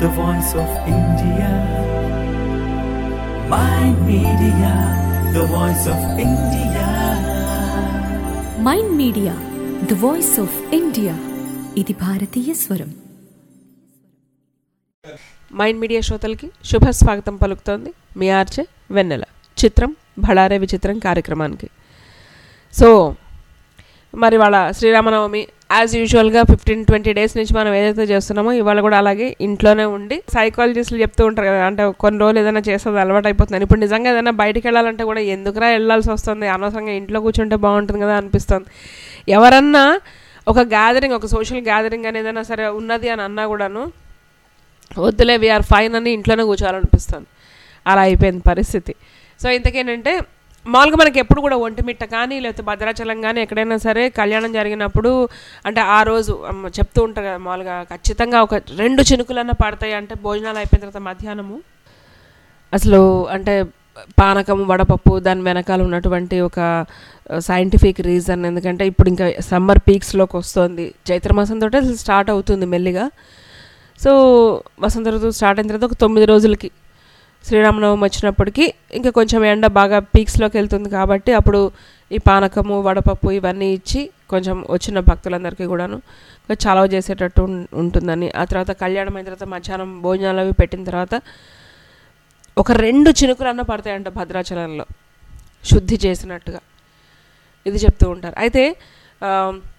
the voice of India. My media, the voice of India. Mind Media the voice of India ఇది భారతీయ స్వరం Mind media శ్రోతలకి శుభ స్వాగతం పలుకుతోంది మీ ఆర్చే వెన్నెల చిత్రం భళారే విచిత్రం కార్యక్రమానికి సో మరి వాళ్ళ శ్రీరామనవమి యాజ్ యూజువల్గా ఫిఫ్టీన్ ట్వంటీ డేస్ నుంచి మనం ఏదైతే చేస్తున్నామో ఇవాళ కూడా అలాగే ఇంట్లోనే ఉండి సైకాలజిస్టులు చెప్తూ ఉంటారు కదా అంటే కొన్ని రోజులు ఏదైనా చేస్తుంది అలవాటు అయిపోతుంది ఇప్పుడు నిజంగా ఏదైనా బయటికి వెళ్ళాలంటే కూడా ఎందుకురా వెళ్ళాల్సి వస్తుంది అనవసరంగా ఇంట్లో కూర్చుంటే బాగుంటుంది కదా అనిపిస్తుంది ఎవరన్నా ఒక గ్యాదరింగ్ ఒక సోషల్ గ్యాదరింగ్ అని ఏదైనా సరే ఉన్నది అని అన్నా కూడాను వద్దులే వీఆర్ ఫైన్ అని ఇంట్లోనే కూర్చోవాలనిపిస్తుంది అలా అయిపోయింది పరిస్థితి సో ఇంతకేంటంటే మామూలుగా మనకి ఎప్పుడు కూడా ఒంటిమిట్ట కానీ లేకపోతే భద్రాచలం కానీ ఎక్కడైనా సరే కళ్యాణం జరిగినప్పుడు అంటే ఆ రోజు అమ్మ చెప్తూ ఉంటారు కదా మామూలుగా ఖచ్చితంగా ఒక రెండు చినుకులన్నా పడతాయి అంటే భోజనాలు అయిపోయిన తర్వాత మధ్యాహ్నము అసలు అంటే పానకం వడపప్పు దాని వెనకాల ఉన్నటువంటి ఒక సైంటిఫిక్ రీజన్ ఎందుకంటే ఇప్పుడు ఇంకా సమ్మర్ పీక్స్లోకి వస్తుంది చైత్రమాసం తోటే అసలు స్టార్ట్ అవుతుంది మెల్లిగా సో వసంత ఋతువు స్టార్ట్ అయిన తర్వాత ఒక తొమ్మిది రోజులకి శ్రీరామనవమి వచ్చినప్పటికీ ఇంకా కొంచెం ఎండ బాగా పీక్స్లోకి వెళ్తుంది కాబట్టి అప్పుడు ఈ పానకము వడపప్పు ఇవన్నీ ఇచ్చి కొంచెం వచ్చిన భక్తులందరికీ కూడాను కొంచెం చలవ చేసేటట్టు ఉం- ఉంటుందని ఆ తర్వాత కళ్యాణం అయిన తర్వాత మధ్యాహ్నం భోజనాలు అవి పెట్టిన తర్వాత ఒక రెండు చినుకులన్న పడతాయంట భద్రాచలంలో శుద్ధి చేసినట్టుగా ఇది చెప్తూ ఉంటారు అయితే ఆ,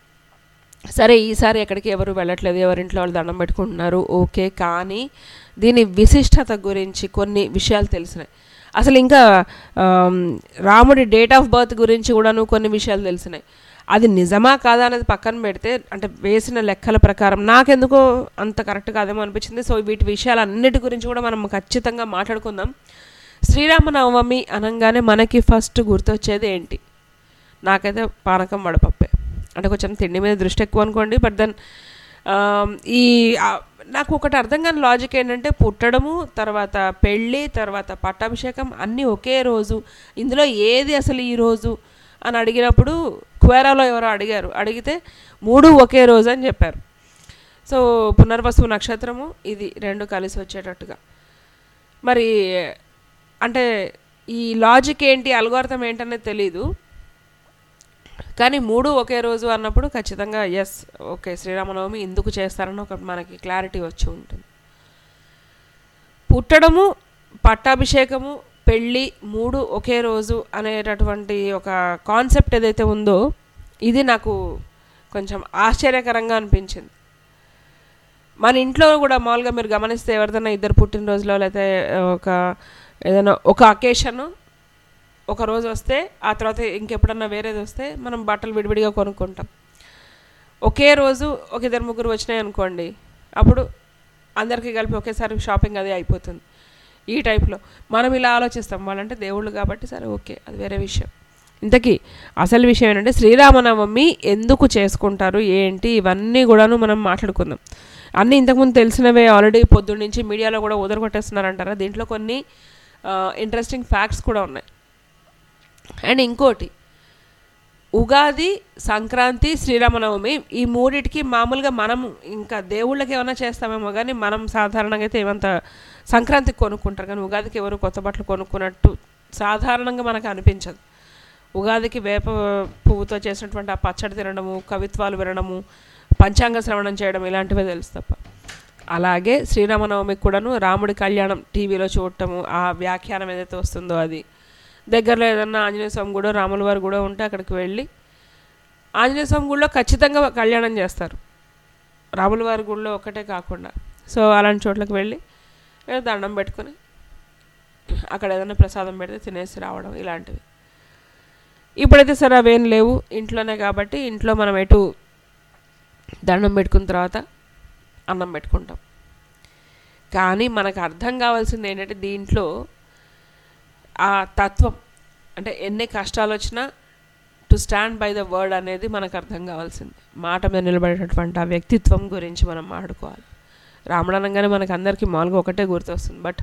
సరే ఈసారి ఎక్కడికి ఎవరు వెళ్ళట్లేదు ఎవరింట్లో వాళ్ళు దండం పెట్టుకుంటున్నారు ఓకే కానీ దీని విశిష్టత గురించి కొన్ని విషయాలు తెలిసినాయి అసలు ఇంకా ఆమ్, రాముడి డేట్ ఆఫ్ బర్త్ గురించి కూడాను కొన్ని విషయాలు తెలిసినాయి అది నిజమా కాదా అనేది పక్కన పెడితే అంటే వేసిన లెక్కల ప్రకారం నాకెందుకో అంత కరెక్ట్ కాదేమో అనిపించింది సో వీటి విషయాలన్నిటి గురించి కూడా మనం ఖచ్చితంగా మాట్లాడుకుందాం శ్రీరామనవమి అనగానే మనకి ఫస్ట్ గుర్తొచ్చేది ఏంటి నాకైతే పానకం వడపప్పే అంటే కొంచెం తిండి మీద దృష్టి ఎక్కువ అనుకోండి బట్ దెన్ ఈ ఆ, నాకు ఒకటి అర్థం కాని లాజిక్ ఏంటంటే పుట్టడము తర్వాత పెళ్ళి తర్వాత పట్టాభిషేకం అన్నీ ఒకే రోజు ఇందులో ఏది అసలు ఈ రోజు అని అడిగినప్పుడు క్వేరాలో ఎవరో అడిగారు అడిగితే మూడు ఒకే రోజు అని చెప్పారు సో పునర్వసు నక్షత్రము ఇది రెండు కలిసి వచ్చేటట్టుగా మరి అంటే ఈ లాజిక్ ఏంటి అల్గోర్థం ఏంటనేది తెలీదు కానీ మూడు ఒకే రోజు అన్నప్పుడు ఖచ్చితంగా ఎస్ ఓకే శ్రీరామనవమి ఎందుకు చేస్తారని ఒక మనకి క్లారిటీ వచ్చి ఉంటుంది పుట్టడము పట్టాభిషేకము పెళ్ళి మూడు ఒకే రోజు అనేటటువంటి ఒక కాన్సెప్ట్ ఏదైతే ఉందో ఇది నాకు కొంచెం ఆశ్చర్యకరంగా అనిపించింది మన ఇంట్లో కూడా మామూలుగా మీరు గమనిస్తే ఎవరిదైనా ఇద్దరు పుట్టినరోజులో లేకపోతే ఒక ఏదైనా ఒక అకేషన్ ఒక రోజు వస్తే ఆ తర్వాత ఇంకెప్పుడన్నా వేరేది వస్తే మనం బట్టలు విడివిడిగా కొనుక్కుంటాం ఒకే రోజు ఒక ఇద్దరు ముగ్గురు వచ్చినాయి అనుకోండి అప్పుడు అందరికీ కలిపి ఒకేసారి షాపింగ్ అది అయిపోతుంది ఈ టైప్లో మనం ఇలా ఆలోచిస్తాం వాళ్ళంటే దేవుళ్ళు కాబట్టి సరే ఓకే అది వేరే విషయం ఇంతకీ అసలు విషయం ఏంటంటే శ్రీరామనవమి ఎందుకు చేసుకుంటారు ఏంటి ఇవన్నీ కూడాను మనం మాట్లాడుకుందాం అన్నీ ఇంతకుముందు తెలిసినవే ఆల్రెడీ పొద్దున్న నుంచి మీడియాలో కూడా ఉదరగొట్టేస్తున్నారంటారా దీంట్లో కొన్ని ఇంట్రెస్టింగ్ ఫ్యాక్ట్స్ కూడా ఉన్నాయి అండ్ ఇంకోటి ఉగాది సంక్రాంతి శ్రీరామనవమి ఈ మూడిటికి మామూలుగా మనం ఇంకా దేవుళ్ళకి ఏమైనా చేస్తామేమో కానీ మనం సాధారణంగా అయితే ఏమంత సంక్రాంతికి కొనుక్కుంటారు కానీ ఉగాదికి ఎవరు కొత్త బట్టలు కొనుక్కున్నట్టు సాధారణంగా మనకు అనిపించదు ఉగాదికి వేప పువ్వుతో చేసినటువంటి ఆ పచ్చడి తినడము కవిత్వాలు వినడము పంచాంగ శ్రవణం చేయడం ఇలాంటివే తెలుసు తప్ప అలాగే శ్రీరామనవమికి కూడాను రాముడి కళ్యాణం టీవీలో చూడటము ఆ వ్యాఖ్యానం ఏదైతే వస్తుందో అది దగ్గరలో ఏదన్నా ఆంజనేయ స్వామి గుడో రాముల వారి గుడో ఉంటే అక్కడికి వెళ్ళి ఆంజనేయ స్వామి గుడిలో ఖచ్చితంగా కళ్యాణం చేస్తారు రాముల వారి గుడిలో ఒక్కటే కాకుండా సో అలాంటి చోట్లకి వెళ్ళి ఏదో దండం పెట్టుకొని అక్కడ ఏదైనా ప్రసాదం పెడితే తినేసి రావడం ఇలాంటివి ఇప్పుడైతే సరే అవేం లేవు ఇంట్లోనే కాబట్టి ఇంట్లో మనం ఎటు దండం పెట్టుకున్న తర్వాత అన్నం పెట్టుకుంటాం కానీ మనకు అర్థం కావాల్సింది ఏంటంటే దీంట్లో ఆ తత్వం అంటే ఎన్ని కష్టాలు వచ్చినా to stand by the word అనేది మనకు అర్థం కావాల్సింది మాట మీద నిలబడేటటువంటి ఆ వ్యక్తిత్వం గురించి మనం మాట్లాడుకోవాలి రాముడు అనగానే మనకు అందరికీ మామూలుగా ఒకటే గుర్తొస్తుంది బట్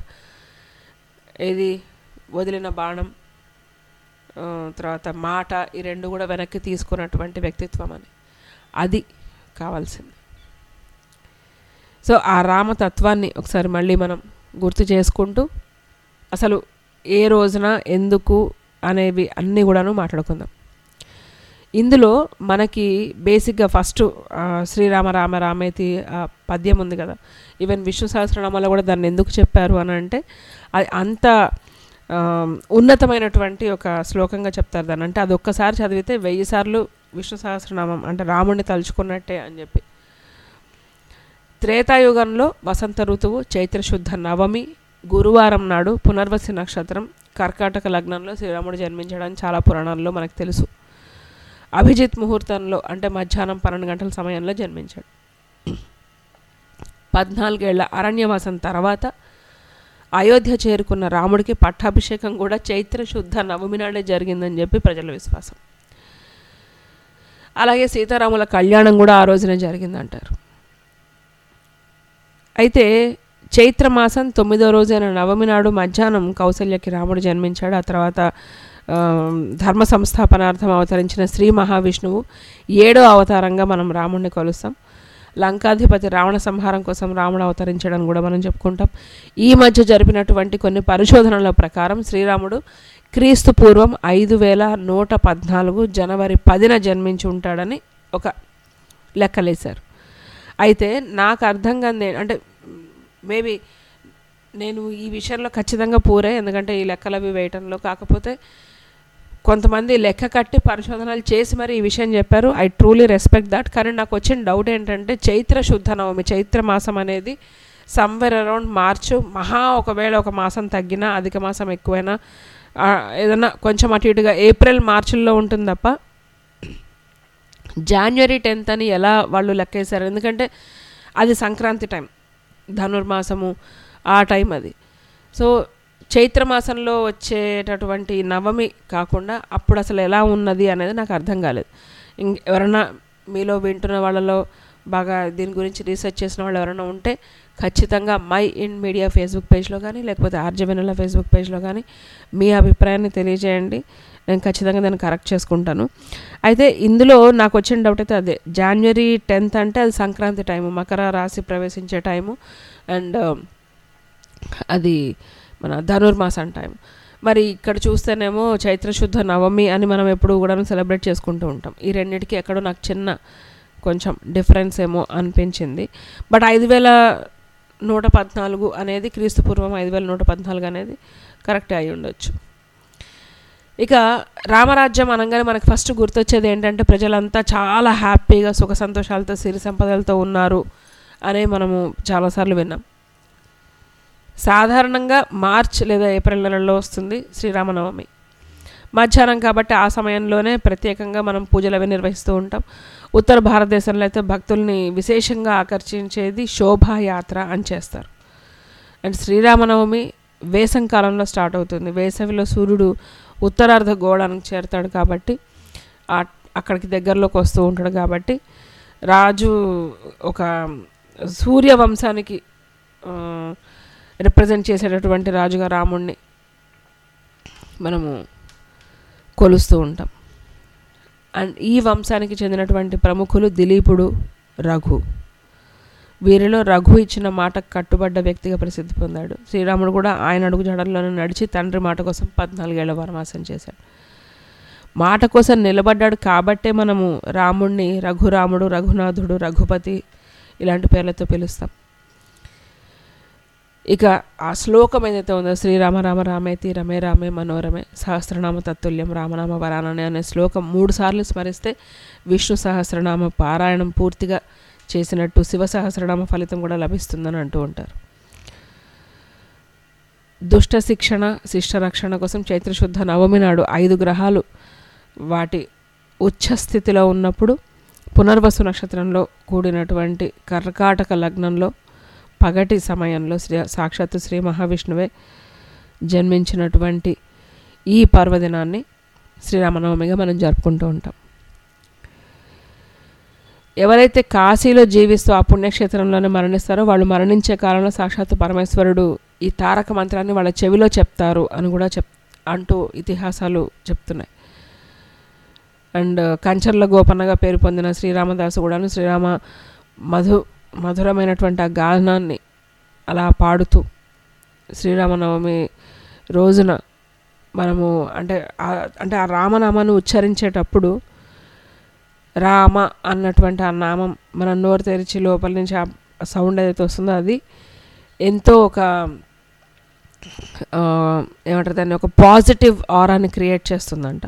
ఇది వదిలిన బాణం ఆ, తర్వాత మాట ఈ రెండు కూడా వెనక్కి తీసుకున్నటువంటి వ్యక్తిత్వం అని అది కావాల్సింది సో ఆ రామతత్వాన్ని ఒకసారి మళ్ళీ మనం గుర్తు చేసుకుంటూ అసలు ఏ రోజున ఎందుకు అనేవి అన్నీ కూడాను మాట్లాడుకుందాం ఇందులో మనకి బేసిక్గా ఫస్ట్ శ్రీరామ రామ రామేతి ఆ పద్యం ఉంది కదా ఈవెన్ విష్ణు సహస్రనామాలో కూడా దాన్ని ఎందుకు చెప్పారు అని అంటే అది అంత ఆ, ఉన్నతమైనటువంటి ఒక శ్లోకంగా చెప్తారు దాన్ని అంటే అది ఒక్కసారి చదివితే వెయ్యి సార్లు విష్ణు సహస్రనామం అంటే రాముడిని తలుచుకున్నట్టే అని చెప్పి త్రేతాయుగంలో వసంత ఋతువు చైత్రశుద్ధ నవమి గురువారం నాడు పునర్వసి నక్షత్రం కర్కాటక లగ్నంలో శ్రీరాముడు జన్మించడానికి చాలా పురాణాల్లో మనకు తెలుసు అభిజిత్ ముహూర్తంలో అంటే మధ్యాహ్నం పన్నెండు గంటల సమయంలో జన్మించాడు పద్నాలుగేళ్ల అరణ్యవాసం తర్వాత అయోధ్య చేరుకున్న రాముడికి పట్టాభిషేకం కూడా చైత్ర శుద్ధ నవమి నాడే జరిగిందని చెప్పి ప్రజల విశ్వాసం అలాగే సీతారాముల కళ్యాణం కూడా ఆ రోజునే జరిగిందంటారు అయితే చైత్రమాసం తొమ్మిదో రోజైన నవమి నాడు మధ్యాహ్నం కౌసల్యకి రాముడు జన్మించాడు ఆ తర్వాత ఆ, ధర్మ సంస్థాపనార్థం అవతరించిన శ్రీ మహావిష్ణువు ఏడో అవతారంగా మనం రాముడిని కొలుస్తాం లంకాధిపతి రావణ సంహారం కోసం రాముడు అవతరించడం కూడా మనం చెప్పుకుంటాం ఈ మధ్య జరిపినటువంటి కొన్ని పరిశోధనల ప్రకారం శ్రీరాముడు క్రీస్తు పూర్వం ఐదు వేల నూట పద్నాలుగు జనవరి పదిన జన్మించి ఉంటాడని ఒక లెక్కలేశారు అయితే నాకు అర్థం కాదు అంటే మేబీ నేను ఈ విషయంలో ఖచ్చితంగా పూరే ఎందుకంటే ఈ లెక్కలు అవి వేయటంలో కాకపోతే కొంతమంది లెక్క కట్టి పరిశోధనలు చేసి మరి ఈ విషయం చెప్పారు ఐ ట్రూలీ రెస్పెక్ట్ దట్ కానీ నాకు వచ్చిన డౌట్ ఏంటంటే చైత్ర శుద్ధ నవమి చైత్ర మాసం అనేది సమ్వేర్ అరౌండ్ మార్చు మహా ఒకవేళ ఒక మాసం తగ్గినా అధిక మాసం ఎక్కువైనా ఆ, ఏదైనా కొంచెం అటు ఇటుగా ఏప్రిల్ మార్చిల్లో ఉంటుంది తప్ప జాన్వరి టెన్త్ అని ఎలా వాళ్ళు లెక్కేశారు ఎందుకంటే అది సంక్రాంతి టైం ధనుర్మాసము ఆ టైం అది సో చైత్ర మాసంలో వచ్చేటటువంటి నవమి కాకుండా అప్పుడు అసలు ఎలా ఉన్నది అనేది నాకు అర్థం కాలేదు ఇంక ఎవరైనా మీలో వింటున్న వాళ్ళలో బాగా దీని గురించి రీసెర్చ్ చేసిన వాళ్ళు ఎవరైనా ఉంటే ఖచ్చితంగా మై ఇన్ మీడియా ఫేస్బుక్ పేజ్లో కానీ లేకపోతే ఆర్జవెనల ఫేస్బుక్ పేజ్లో కానీ మీ అభిప్రాయాన్ని తెలియజేయండి నేను ఖచ్చితంగా దాన్ని కరెక్ట్ చేసుకుంటాను అయితే ఇందులో నాకు వచ్చిన డౌట్ అయితే అదే జనవరి టెన్త్ అంటే అది సంక్రాంతి టైము మకర రాశి ప్రవేశించే టైము అండ్ అది మన ధనుర్మాసం టైం మరి ఇక్కడ చూస్తేనేమో చైత్రశుద్ధ నవమి అని మనం ఎప్పుడు కూడా సెలబ్రేట్ చేసుకుంటూ ఉంటాం ఈ రెండింటికి ఎక్కడో నాకు చిన్న కొంచెం డిఫరెన్స్ ఏమో అనిపించింది బట్ ఐదు వేల నూట పద్నాలుగు అనేది క్రీస్తు పూర్వం ఐదు వేల నూట పద్నాలుగు అనేది కరెక్ట్ అయి ఉండొచ్చు ఇక రామరాజ్యం అనగానే మనకు ఫస్ట్ గుర్తొచ్చేది ఏంటంటే ప్రజలంతా చాలా హ్యాపీగా సుఖ సంతోషాలతో సిరి సంపదలతో ఉన్నారు అనే మనము చాలాసార్లు విన్నాం సాధారణంగా మార్చ్ లేదా ఏప్రిల్ నెలలో వస్తుంది శ్రీరామనవమి మధ్యాహ్నం కాబట్టి ఆ సమయంలోనే ప్రత్యేకంగా మనం పూజలు అవి నిర్వహిస్తూ ఉంటాం ఉత్తర భారతదేశంలో అయితే భక్తుల్ని విశేషంగా ఆకర్షించేది శోభాయాత్ర అని చేస్తారు అండ్ శ్రీరామనవమి వేసం కాలంలో స్టార్ట్ అవుతుంది వేసవిలో సూర్యుడు ఉత్తరార్ధ గోళానికి చేరుతాడు కాబట్టి ఆ- అక్కడికి దగ్గరలోకి వస్తూ ఉంటాడు కాబట్టి రాజు ఒక సూర్య వంశానికి రిప్రజెంట్ చేసేటటువంటి రాజుగా రాముణ్ణి మనము కొలుస్తూ ఉంటాం అండ్ ఈ వంశానికి చెందినటువంటి ప్రముఖులు దిలీపుడు రఘు వీరిలో రఘు ఇచ్చిన మాటకు కట్టుబడ్డ వ్యక్తిగా ప్రసిద్ధి పొందాడు శ్రీరాముడు కూడా ఆయన అడుగు జడల్లోనే నడిచి తండ్రి మాట కోసం పద్నాలుగేళ్ల వనవాసం చేశాడు మాట కోసం నిలబడ్డాడు కాబట్టే మనము రాముణ్ణి రఘురాముడు రఘునాథుడు రఘుపతి ఇలాంటి పేర్లతో పిలుస్తాం ఇక ఆ శ్లోకం ఏదైతే ఉందో శ్రీరామ రామ రామేతి రమే రామే మనోరమే సహస్రనామ తత్తుల్యం రామనామ వరాననే అనే శ్లోకం మూడు సార్లు స్మరిస్తే విష్ణు సహస్రనామ పారాయణం పూర్తిగా చేసినట్టు శివ సహస్రనామ ఫలితం కూడా లభిస్తుందని అంటూ ఉంటారు దుష్ట శిక్షణ శిష్ట రక్షణ కోసం చైత్రశుద్ధ నవమి నాడు ఐదు గ్రహాలు వాటి ఉచ్చ స్థితిలో ఉన్నప్పుడు పునర్వసు నక్షత్రంలో కూడినటువంటి కర్కాటక లగ్నంలో పగటి సమయంలో శ్రీ సాక్షాత్తు శ్రీ మహావిష్ణువే జన్మించినటువంటి ఈ పర్వదినాన్ని శ్రీరామనవమిగా మనం జరుపుకుంటూ ఉంటాం ఎవరైతే కాశీలో జీవిస్తూ ఆ పుణ్యక్షేత్రంలోనే మరణిస్తారో వాళ్ళు మరణించే కాలంలో సాక్షాత్తు పరమేశ్వరుడు ఈ తారక మంత్రాన్ని వాళ్ళ చెవిలో చెప్తారు అని కూడా చెప్ అంటూ ఇతిహాసాలు చెప్తున్నాయి అండ్ కంచర్ల గోపన్నగా పేరు పొందిన శ్రీరామదాసు కూడాను శ్రీరామ మధు మధురమైనటువంటి ఆ గానాన్ని అలా పాడుతూ శ్రీరామనవమి రోజున మనము అంటే ఆ- అంటే ఆ రామనామాన్ని ఉచ్చరించేటప్పుడు రామ అన్నటువంటి ఆ నామం మన నోరు తెరిచి లోపల నుంచి ఆ సౌండ్ ఏదైతే వస్తుందో అది ఎంతో ఒక ఆ, ఏమంటారు దాన్ని ఒక పాజిటివ్ ఆరాని క్రియేట్ చేస్తుందంట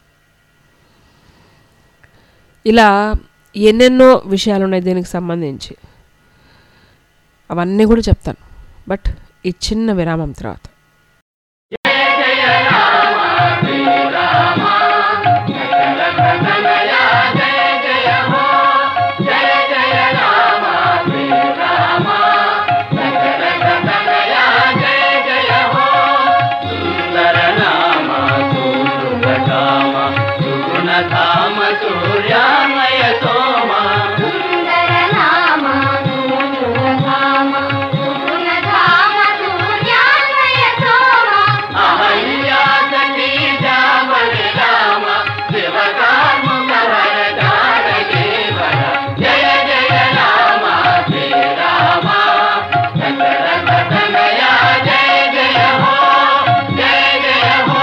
ఇలా ఎన్నెన్నో విషయాలు ఉన్నాయి దీనికి సంబంధించి అవన్నీ కూడా చెప్తాను బట్ ఈ చిన్న విరామం తర్వాత సూర్యామయ సోమా సుందరనామ సుందరనామ సుగుణధామ సూర్యాన్వయ సోమ అహల్యాసీ జామని రామ శివకార్ముక వర దేవర జయ జయ రామ శ్రీరామ సకల సతనయ జయ జయ హో జయ జయ హో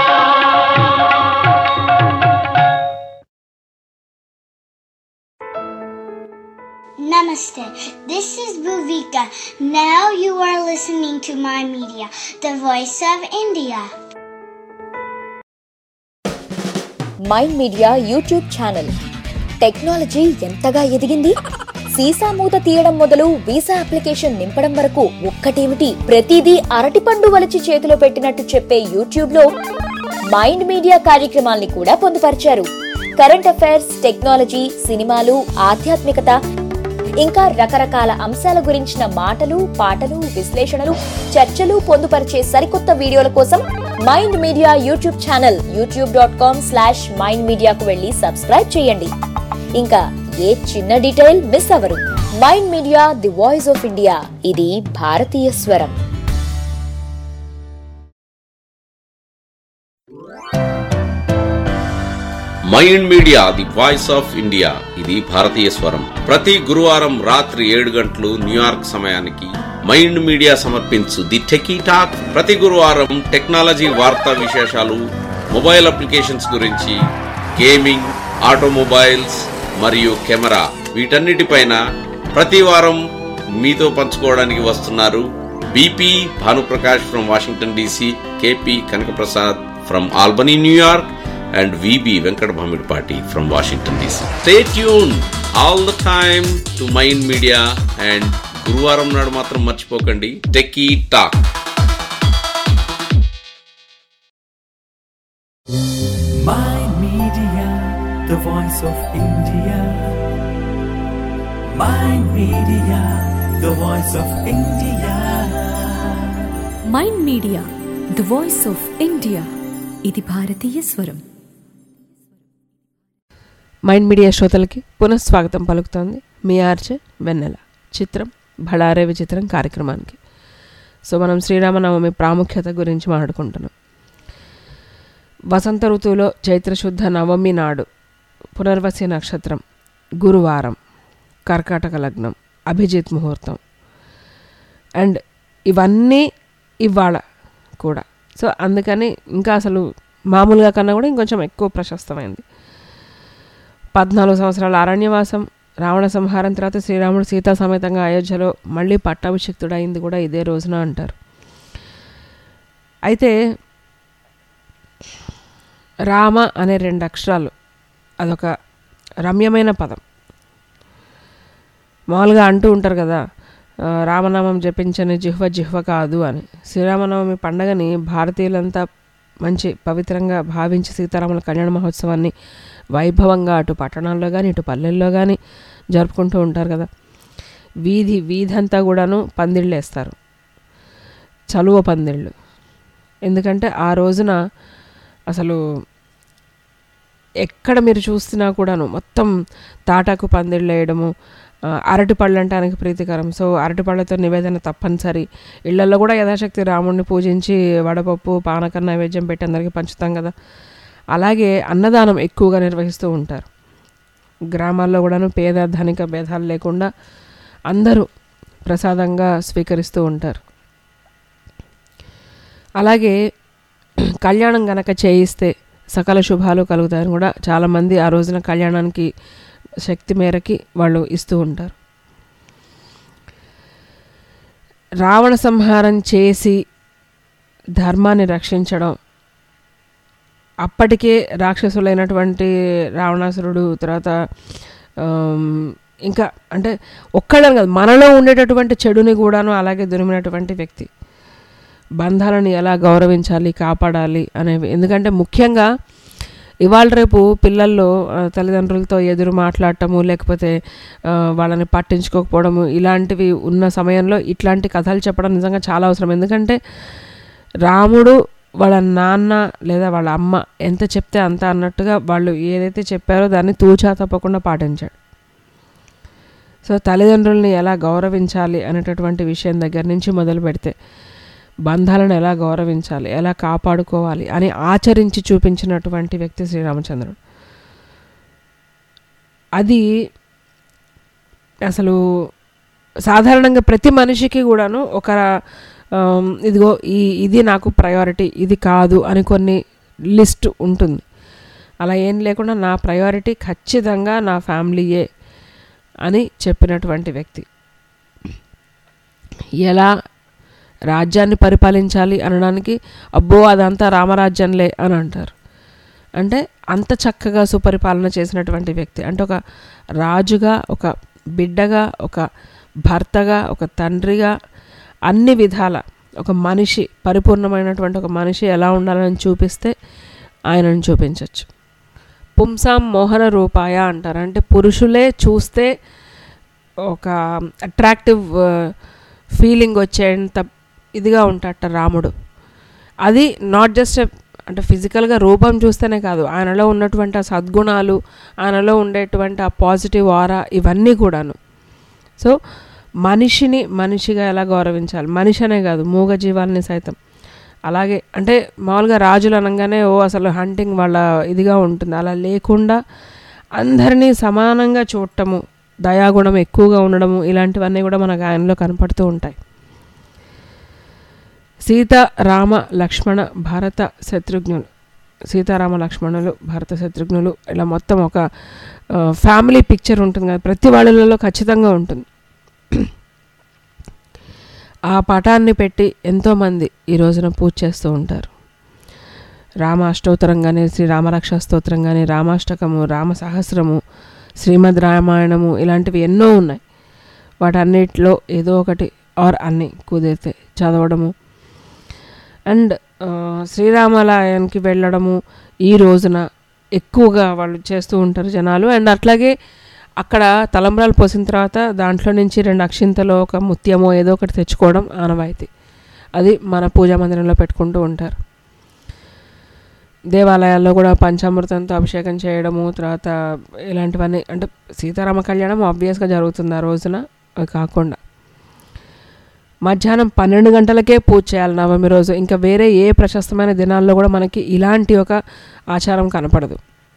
Namaste. This is Bhuvika. Now you are listening to my media, the voice of India. Mind Media YouTube channel technology ఎంతగా ఎదిగింది సీసా మూత తీయడం మొదలు వీసా అప్లికేషన్ నింపడం వరకు ఒక్కటేమిటి ప్రతిదీ అరటిపండు వలిచి చేతిలో పెట్టినట్టు చెప్పే యూట్యూబ్ లో మైండ్ మీడియా కార్యక్రమాల్ని కూడా పొందుపరిచారు కరెంట్ అఫైర్స్ టెక్నాలజీ సినిమాలు ఆధ్యాత్మికత ఇంకా రకరకాల అంశాల గురించిన మాటలు పాటలు విశ్లేషణలు చర్చలు పొందుపరిచే సరికొత్త వీడియోల కోసం Mind Media YouTube channel YouTube dot com slash Mind మీడియాకు వెళ్ళి సబ్స్క్రైబ్ చేయండి ఇంకా ఏ చిన్న డీటెయిల్ మిస్ అవరు Mind Media the voice of India ఇది భారతీయ స్వరం Mind Media the voice of India ఇది భారతీయ స్వరం ప్రతి గురువారం రాత్రి ఏడు గంటలు న్యూయార్క్ సమయానికి మైండ్ మీడియా సమర్పించు ది టెకీ టాక్ ప్రతి గురువారం టెక్నాలజీ వార్తా విశేషాలు మొబైల్ అప్లికేషన్స్ గురించి గేమింగ్ ఆటోమొబైల్స్ మరియు కెమెరా వీటన్నిటిపైన ప్రతి వారం మీతో పంచుకోవడానికి వస్తున్నారు BP Bhanuprakash from Washington DC KP Kanakaprasad from Albany New York and VB Venkat Bhamidpati from Washington DC. Stay tuned all the time to Mind Media and గురువారం నాడు మాత్రం మర్చిపోకండి techie talk Mind Media, the voice of India. Mind Media, the voice of India. Mind Media the voice of India ఇది భారతీయ స్వరం Mind media శ్రోతలకి పునఃస్వాగతం పలుకుతోంది మీ ఆర్జే వెన్నెల చిత్రం భళారే విచిత్రం కార్యక్రమానికి సో మనం శ్రీరామనవమి ప్రాముఖ్యత గురించి మాట్లాడుకుంటున్నాం వసంత ఋతువులో చైత్రశుద్ధ నవమి నాడు పునర్వసి నక్షత్రం గురువారం కర్కాటక లగ్నం అభిజిత్ ముహూర్తం అండ్ ఇవన్నీ ఇవాళ కూడా సో అందుకని ఇంకా అసలు మామూలుగా కన్నా కూడా ఇంకొంచెం ఎక్కువ ప్రశస్తమైంది పద్నాలుగు సంవత్సరాల అరణ్యవాసం రావణ సంహారం తర్వాత శ్రీరాముడు సీతా సమేతంగా అయోధ్యలో మళ్ళీ పట్టాభిషిక్తుడైంది కూడా ఇదే రోజున అంటారు అయితే రామ అనే రెండు అక్షరాలు అదొక రమ్యమైన పదం మామూలుగా అంటూ ఉంటారు కదా ఆ, రామనామం జపించని జిహ్వ జిహ్వ కాదు అని శ్రీరామనవమి పండగని భారతీయులంతా మంచి పవిత్రంగా భావించి సీతారాముల కళ్యాణ మహోత్సవాన్ని వైభవంగా అటు పట్టణాల్లో కానీ ఇటు పల్లెల్లో కానీ జరుపుకుంటూ ఉంటారు కదా వీధి వీధంతా కూడాను పందిళ్ళు వేస్తారు చలువ పందిళ్ళు ఎందుకంటే ఆ రోజున అసలు ఎక్కడ మీరు చూస్తున్నా కూడాను మొత్తం తాటాకు పందిళ్ళు వేయడము ఆ, అరటి పళ్ళు అంటానికి ప్రీతికరం సో అరటి పళ్ళతో నివేదన తప్పనిసరి ఇళ్లలో కూడా యథాశక్తి రాముడిని పూజించి వడపప్పు పానకం నైవేద్యం పెట్టి అందరికీ పంచుతాం కదా అలాగే అన్నదానం ఎక్కువగా నిర్వహిస్తూ ఉంటారు గ్రామాల్లో కూడాను పేద ధనిక భేదాలు లేకుండా అందరూ ప్రసాదంగా స్వీకరిస్తూ ఉంటారు అలాగే కళ్యాణం గనక చేయిస్తే సకల శుభాలు కలుగుతాయని కూడా చాలామంది ఆ రోజున కళ్యాణానికి శక్తి మేరకి వాళ్ళు ఇస్తూ ఉంటారు రావణ సంహారం చేసి ధర్మాన్ని రక్షించడం అప్పటికే రాక్షసులైనటువంటి రావణాసురుడు తర్వాత ఆమ్, ఇంకా అంటే ఒక్కడని కాదు మనలో ఉండేటటువంటి చెడుని కూడాను అలాగే దురిమినటువంటి వ్యక్తి బంధాలను ఎలా గౌరవించాలి కాపాడాలి అనేవి ఎందుకంటే ముఖ్యంగా ఇవాళ రేపు పిల్లల్లో ఆ, తల్లిదండ్రులతో ఎదురు మాట్లాడటము లేకపోతే ఆ, వాళ్ళని పట్టించుకోకపోవడము ఇలాంటివి ఉన్న సమయంలో ఇట్లాంటి కథలు చెప్పడం నిజంగా చాలా అవసరం ఎందుకంటే రాముడు వాళ్ళ నాన్న లేదా వాళ్ళ అమ్మ ఎంత చెప్తే అంత అన్నట్టుగా వాళ్ళు ఏదైతే చెప్పారో దాన్ని తూచా తప్పకుండా పాటించాడు సో తల్లిదండ్రుల్ని ఎలా గౌరవించాలి అనేటటువంటి విషయం దగ్గర నుంచి మొదలు పెడితే బంధాలను ఎలా గౌరవించాలి ఎలా కాపాడుకోవాలి అని ఆచరించి చూపించినటువంటి వ్యక్తి శ్రీరామచంద్రుడు అది అసలు సాధారణంగా ప్రతి మనిషికి కూడాను ఒక ఆమ్, ఇదిగో ఈ ఇది నాకు ప్రయారిటీ ఇది కాదు అని కొన్ని లిస్ట్ ఉంటుంది అలా ఏం లేకుండా నా ప్రయారిటీ ఖచ్చితంగా నా ఫ్యామిలీయే అని చెప్పినటువంటి వ్యక్తి ఎలా రాజ్యాన్ని పరిపాలించాలి అనడానికి అబ్బో అదంతా రామరాజ్యంలే అని అంటారు అంటే అంత చక్కగా సుపరిపాలన చేసినటువంటి వ్యక్తి అంటే ఒక రాజుగా ఒక బిడ్డగా ఒక భర్తగా ఒక తండ్రిగా అన్ని విధాల ఒక మనిషి పరిపూర్ణమైనటువంటి ఒక మనిషి ఎలా ఉండాలని చూపిస్తే ఆయనను చూపించవచ్చు పుంసాం మోహన రూపాయ అంటారు అంటే పురుషులే చూస్తే ఒక అట్రాక్టివ్ ఫీలింగ్ వచ్చేంత ఇదిగా ఉంటాడట రాముడు అది నాట్ జస్ట్ అంటే ఫిజికల్గా రూపం చూస్తేనే కాదు ఆయనలో ఉన్నటువంటి ఆ సద్గుణాలు ఆయనలో ఉండేటువంటి ఆ పాజిటివ్ ఆరా ఇవన్నీ కూడాను సో మనిషిని మనిషిగా ఎలా గౌరవించాలి మనిషి అనే కాదు మూగ జీవాలని సైతం అలాగే అంటే మామూలుగా రాజులు అనగానే ఓ అసలు హంటింగ్ వాళ్ళ ఇదిగా ఉంటుంది అలా లేకుండా అందరినీ సమానంగా చూడటము దయాగుణం ఎక్కువగా ఉండడము ఇలాంటివన్నీ కూడా మనకు ఆయనలో కనపడుతూ ఉంటాయి సీత రామ లక్ష్మణ భారత శత్రుఘ్నులు సీతారామ లక్ష్మణులు భరత శత్రుఘ్నులు ఇలా మొత్తం ఒక ఫ్యామిలీ పిక్చర్ ఉంటుంది కదా ప్రతి వాళ్ళలో ఖచ్చితంగా ఉంటుంది ఆ పటాన్ని పెట్టి ఎంతోమంది ఈ రోజున పూజ చేస్తూ ఉంటారు రామ అష్టోత్తరం కానీ శ్రీ రామరక్ష స్తోత్రం కానీ రామాష్టకము రామ సహస్రము శ్రీమద్ రామాయణము ఇలాంటివి ఎన్నో ఉన్నాయి వాటన్నిటిలో ఏదో ఒకటి ఆర్ అన్ని కుదిరితే చదవడము అండ్ శ్రీరామాలయానికి వెళ్ళడము ఈ రోజున ఎక్కువగా వాళ్ళు చేస్తూ ఉంటారు జనాలు అండ్ అట్లాగే అక్కడ తలంబ్రాలు పోసిన తర్వాత దాంట్లో నుంచి రెండు అక్షింతలో ఒక ముత్యమో ఏదో ఒకటి తెచ్చుకోవడం ఆనవాయితీ అది మన పూజా మందిరంలో పెట్టుకుంటూ ఉంటారు దేవాలయాల్లో కూడా పంచామృతంతో అభిషేకం చేయడము తర్వాత ఇలాంటివన్నీ అంటే సీతారామ కళ్యాణం ఆబ్వియస్గా జరుగుతుంది ఆ రోజున అది కాకుండా మధ్యాహ్నం పన్నెండు గంటలకే పూజ చేయాలి నవమి రోజు ఇంకా వేరే ఏ ప్రశస్తమైన దినాల్లో కూడా మనకి ఇలాంటి ఒక ఆచారం కనపడదు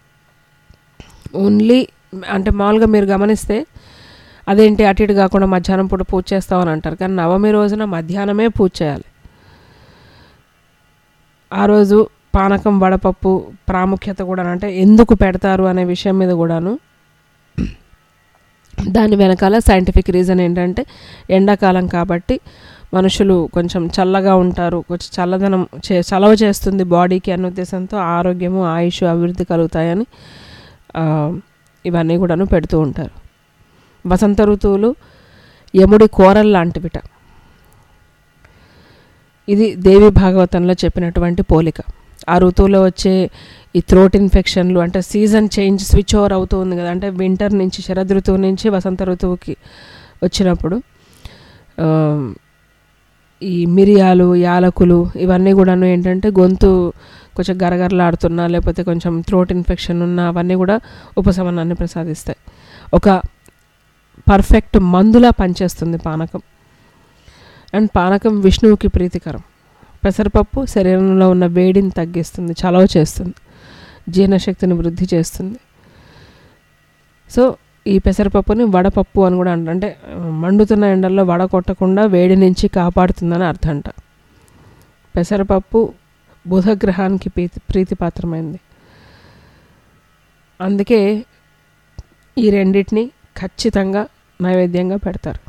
ఓన్లీ అంటే మామూలుగా మీరు గమనిస్తే అదేంటి అటు ఇటు కాకుండా మధ్యాహ్నం పూట పూజ చేస్తామని అంటారు కానీ నవమి రోజున మధ్యాహ్నమే పూజ చేయాలి ఆ రోజు పానకం వడపప్పు ప్రాముఖ్యత కూడా అంటే ఎందుకు పెడతారు అనే విషయం మీద కూడాను దాని వెనకాల సైంటిఫిక్ రీజన్ ఏంటంటే ఎండాకాలం కాబట్టి మనుషులు కొంచెం చల్లగా ఉంటారు కొంచెం చల్లదనం చే చలవ చేస్తుంది బాడీకి అన్న ఉద్దేశంతో ఆరోగ్యము ఆయుష్ అభివృద్ధి కలుగుతాయని ఆ, ఇవన్నీ కూడాను పెడుతూ ఉంటారు వసంత ఋతువులు యముడి కోరల్ లాంటివిట ఇది దేవి భాగవతంలో చెప్పినటువంటి పోలిక ఆ ఋతువులో వచ్చే ఈ థ్రోట్ ఇన్ఫెక్షన్లు అంటే సీజన్ చేంజ్ స్విచ్ ఓవర్ అవుతూ ఉంది కదా అంటే వింటర్ నుంచి శరద్ ఋతువు నుంచి వసంత ఋతువుకి వచ్చినప్పుడు ఆ, ఈ మిరియాలు యాలకులు ఇవన్నీ కూడాను ఏంటంటే గొంతు కొంచెం గరగరలాడుతున్నా లేకపోతే కొంచెం థ్రోట్ ఇన్ఫెక్షన్ ఉన్న అవన్నీ కూడా ఉపశమనాన్ని ప్రసాదిస్తాయి ఒక పర్ఫెక్ట్ మందులా పనిచేస్తుంది పానకం అండ్ పానకం విష్ణువుకి ప్రీతికరం పెసరపప్పు శరీరంలో ఉన్న వేడిని తగ్గిస్తుంది చలవ చేస్తుంది జీర్ణశక్తిని వృద్ధి చేస్తుంది సో ఈ పెసరపప్పుని వడపప్పు అని కూడా అంటారు అంటే ఆ, మండుతున్న ఎండల్లో వడ కొట్టకుండా వేడి నుంచి కాపాడుతుందని అర్థం అంట పెసరపప్పు బుధగ్రహానికి ప్రీతి ప్రీతిపాత్రమైంది అందుకే ఈ రెండింటిని ఖచ్చితంగా నైవేద్యంగా పెడతారు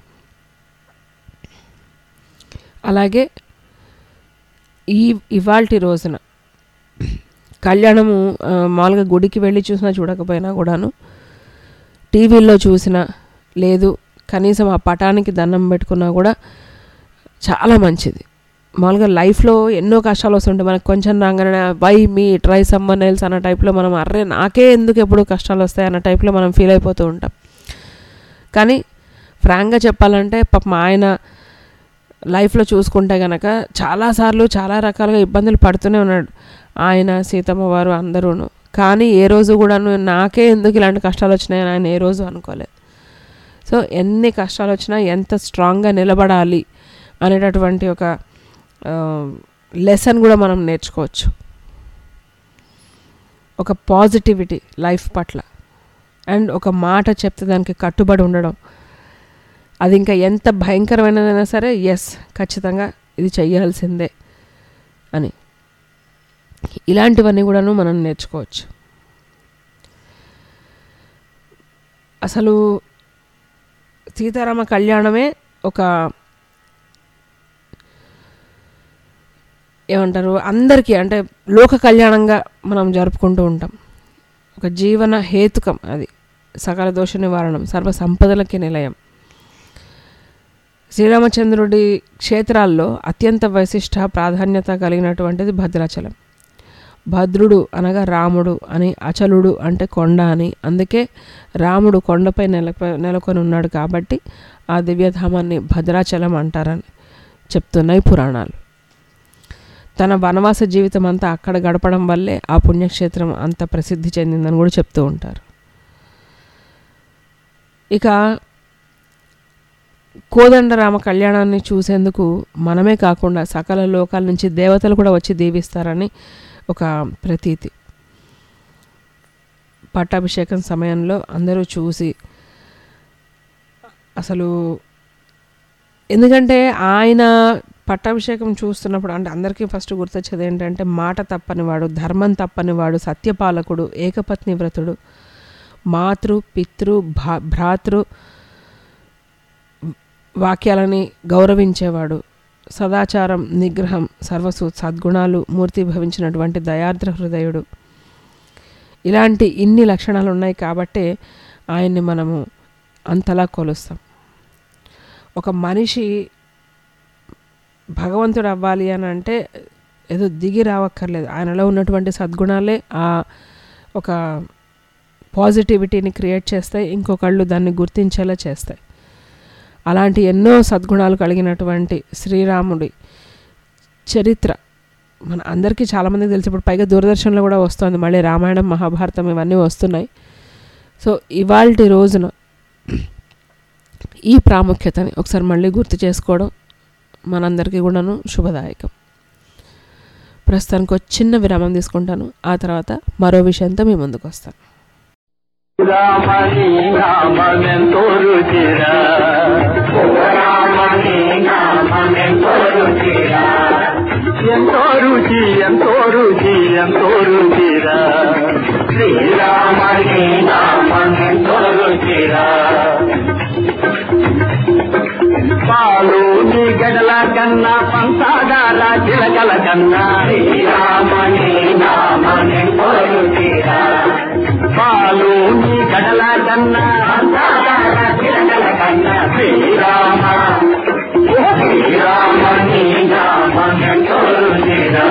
అలాగే ఈ ఇవాల్టి రోజున కళ్యాణము ఆ, మామూలుగా గుడికి వెళ్ళి చూసినా చూడకపోయినా కూడాను టీవీల్లో చూసినా లేదు కనీసం ఆ పటానికి దండం పెట్టుకున్నా కూడా చాలా మంచిది మామూలుగా లైఫ్లో ఎన్నో కష్టాలు వస్తుంటాయి మనకు కొంచెం రాగానే why me try someone else అన్న టైప్లో మనం అర్రే నాకే ఎందుకు ఎప్పుడు కష్టాలు వస్తాయి అన్న టైప్లో మనం ఫీల్ అయిపోతూ ఉంటాం కానీ ఫ్రాంక్గా చెప్పాలంటే పాపం ఆయన లైఫ్లో చూసుకుంటే గనక చాలాసార్లు చాలా రకాలుగా ఇబ్బందులు పడుతూనే ఉన్నాడు ఆయన సీతమ్మ వారు అందరూను కానీ ఏ రోజు కూడాను నాకే ఎందుకు ఇలాంటి కష్టాలు వచ్చినాయని ఆయన ఏ రోజు అనుకోలేదు సో ఎన్ని కష్టాలు వచ్చినా ఎంత స్ట్రాంగ్గా నిలబడాలి అనేటటువంటి ఒక లెసన్ కూడా మనం నేర్చుకోవచ్చు ఒక పాజిటివిటీ లైఫ్ పట్ల అండ్ ఒక మాట చెప్తే దానికి కట్టుబడి ఉండడం అది ఇంకా ఎంత భయంకరమైనదైనా సరే ఎస్ ఖచ్చితంగా ఇది చెయ్యాల్సిందే అని ఇలాంటివన్నీ కూడాను మనం నేర్చుకోవచ్చు అసలు సీతారామ కళ్యాణమే ఒక ఏమంటారు అందరికీ అంటే లోక కళ్యాణంగా మనం జరుపుకుంటూ ఉంటాం ఒక జీవన హేతుకం అది సకల దోష నివారణం సర్వ సంపదలకి నిలయం శ్రీరామచంద్రుడి క్షేత్రాల్లో అత్యంత వైశిష్ట ప్రాధాన్యత కలిగినటువంటిది భద్రాచలం భద్రుడు అనగా రాముడు అని అచలుడు అంటే కొండ అని అందుకే రాముడు కొండపై నెలపై నెలకొని ఉన్నాడు కాబట్టి ఆ దివ్యధామాన్ని భద్రాచలం అంటారని చెప్తున్నాయి పురాణాలు తన వనవాస జీవితం అంతా అక్కడ గడపడం వల్లే ఆ పుణ్యక్షేత్రం అంత ప్రసిద్ధి చెందిందని కూడా చెప్తూ ఉంటారు ఇక కోదండరామ కళ్యాణాన్ని చూసేందుకు మనమే కాకుండా సకల లోకాల నుంచి దేవతలు కూడా వచ్చి దీవిస్తారని ఒక ప్రతీతి పట్టాభిషేకం సమయంలో అందరూ చూసి అసలు ఎందుకంటే ఆయన పట్టాభిషేకం చూస్తున్నప్పుడు అంటే అందరికీ ఫస్ట్ గుర్తొచ్చేది ఏంటంటే మాట తప్పనివాడు ధర్మం తప్పనివాడు సత్యపాలకుడు ఏకపత్ని వ్రతుడు మాతృ పితృ భా భ్రాతృ వాక్యాలని గౌరవించేవాడు సదాచారం నిగ్రహం సర్వసు సద్గుణాలు మూర్తి భవించినటువంటి దయార్ద్ర హృదయుడు ఇలాంటి ఇన్ని లక్షణాలు ఉన్నాయి కాబట్టే ఆయన్ని మనము అంతలా కొలుస్తాం ఒక మనిషి భగవంతుడు అవ్వాలి అని అంటే ఏదో దిగి రావక్కర్లేదు ఆయనలో ఉన్నటువంటి సద్గుణాలే ఆ ఒక పాజిటివిటీని క్రియేట్ చేస్తాయి ఇంకొకళ్ళు దాన్ని గుర్తించేలా చేస్తాయి అలాంటి ఎన్నో సద్గుణాలు కలిగినటువంటి శ్రీరాముడి చరిత్ర మన అందరికీ చాలామందికి తెలిసి ఇప్పుడు పైగా దూరదర్శన్లో కూడా వస్తుంది మళ్ళీ రామాయణం మహాభారతం ఇవన్నీ వస్తున్నాయి సో ఇవాల్టి రోజున ఈ ప్రాముఖ్యతని ఒకసారి మళ్ళీ గుర్తు చేసుకోవడం మనందరికీ కూడాను శుభదాయకం ప్రస్తుతానికి ఒక చిన్న విరామం తీసుకుంటాను ఆ తర్వాత మరో విషయంతో మీ ముందుకు వస్తాను రామని నామెంతో రుచిరా రామని నామెంతో రుచిరా ఎంతో రుచి ఎంతో రుచి ఎంతో రుచిరా శ్రీరామని నామెంతో రుచిరా పాలు నీ గడల కన్నా పంచదార చిలకల కన్నా శ్రీరామని నామెంతో రుచిరా పాలు నీ గడల కన్నా పంచదార చిలకల కన్నా శ్రీరామ ఓ శ్రీరామ నీ నామెంతో రుచిరా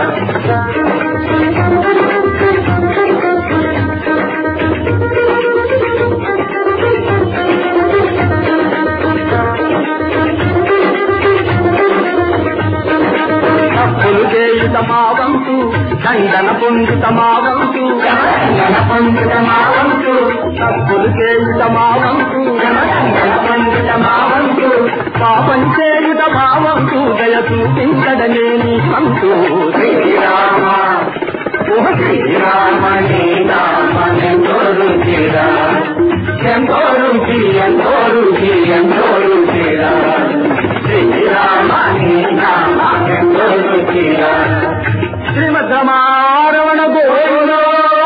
తప్పులు చేయుట మా వంతు దండన పొందుట మా వంతు దండన పొందుట మా వంతు తప్పులు చేయుట మా వంతు దండన పొందుట మా వంతు పాపం చేయుట మా వంతు దయ చూపించడమే నీ వంతు శ్రీరామ ఓ శ్రీరామ నీ నామని రుచిరా ఎంతో రుచి ఎంతో రుచి ఎంతో రుచిరా శ్రీరామ నీ నామ ఎంతో రుచిరా శ్రీమద్ రమారమణ గోవిందో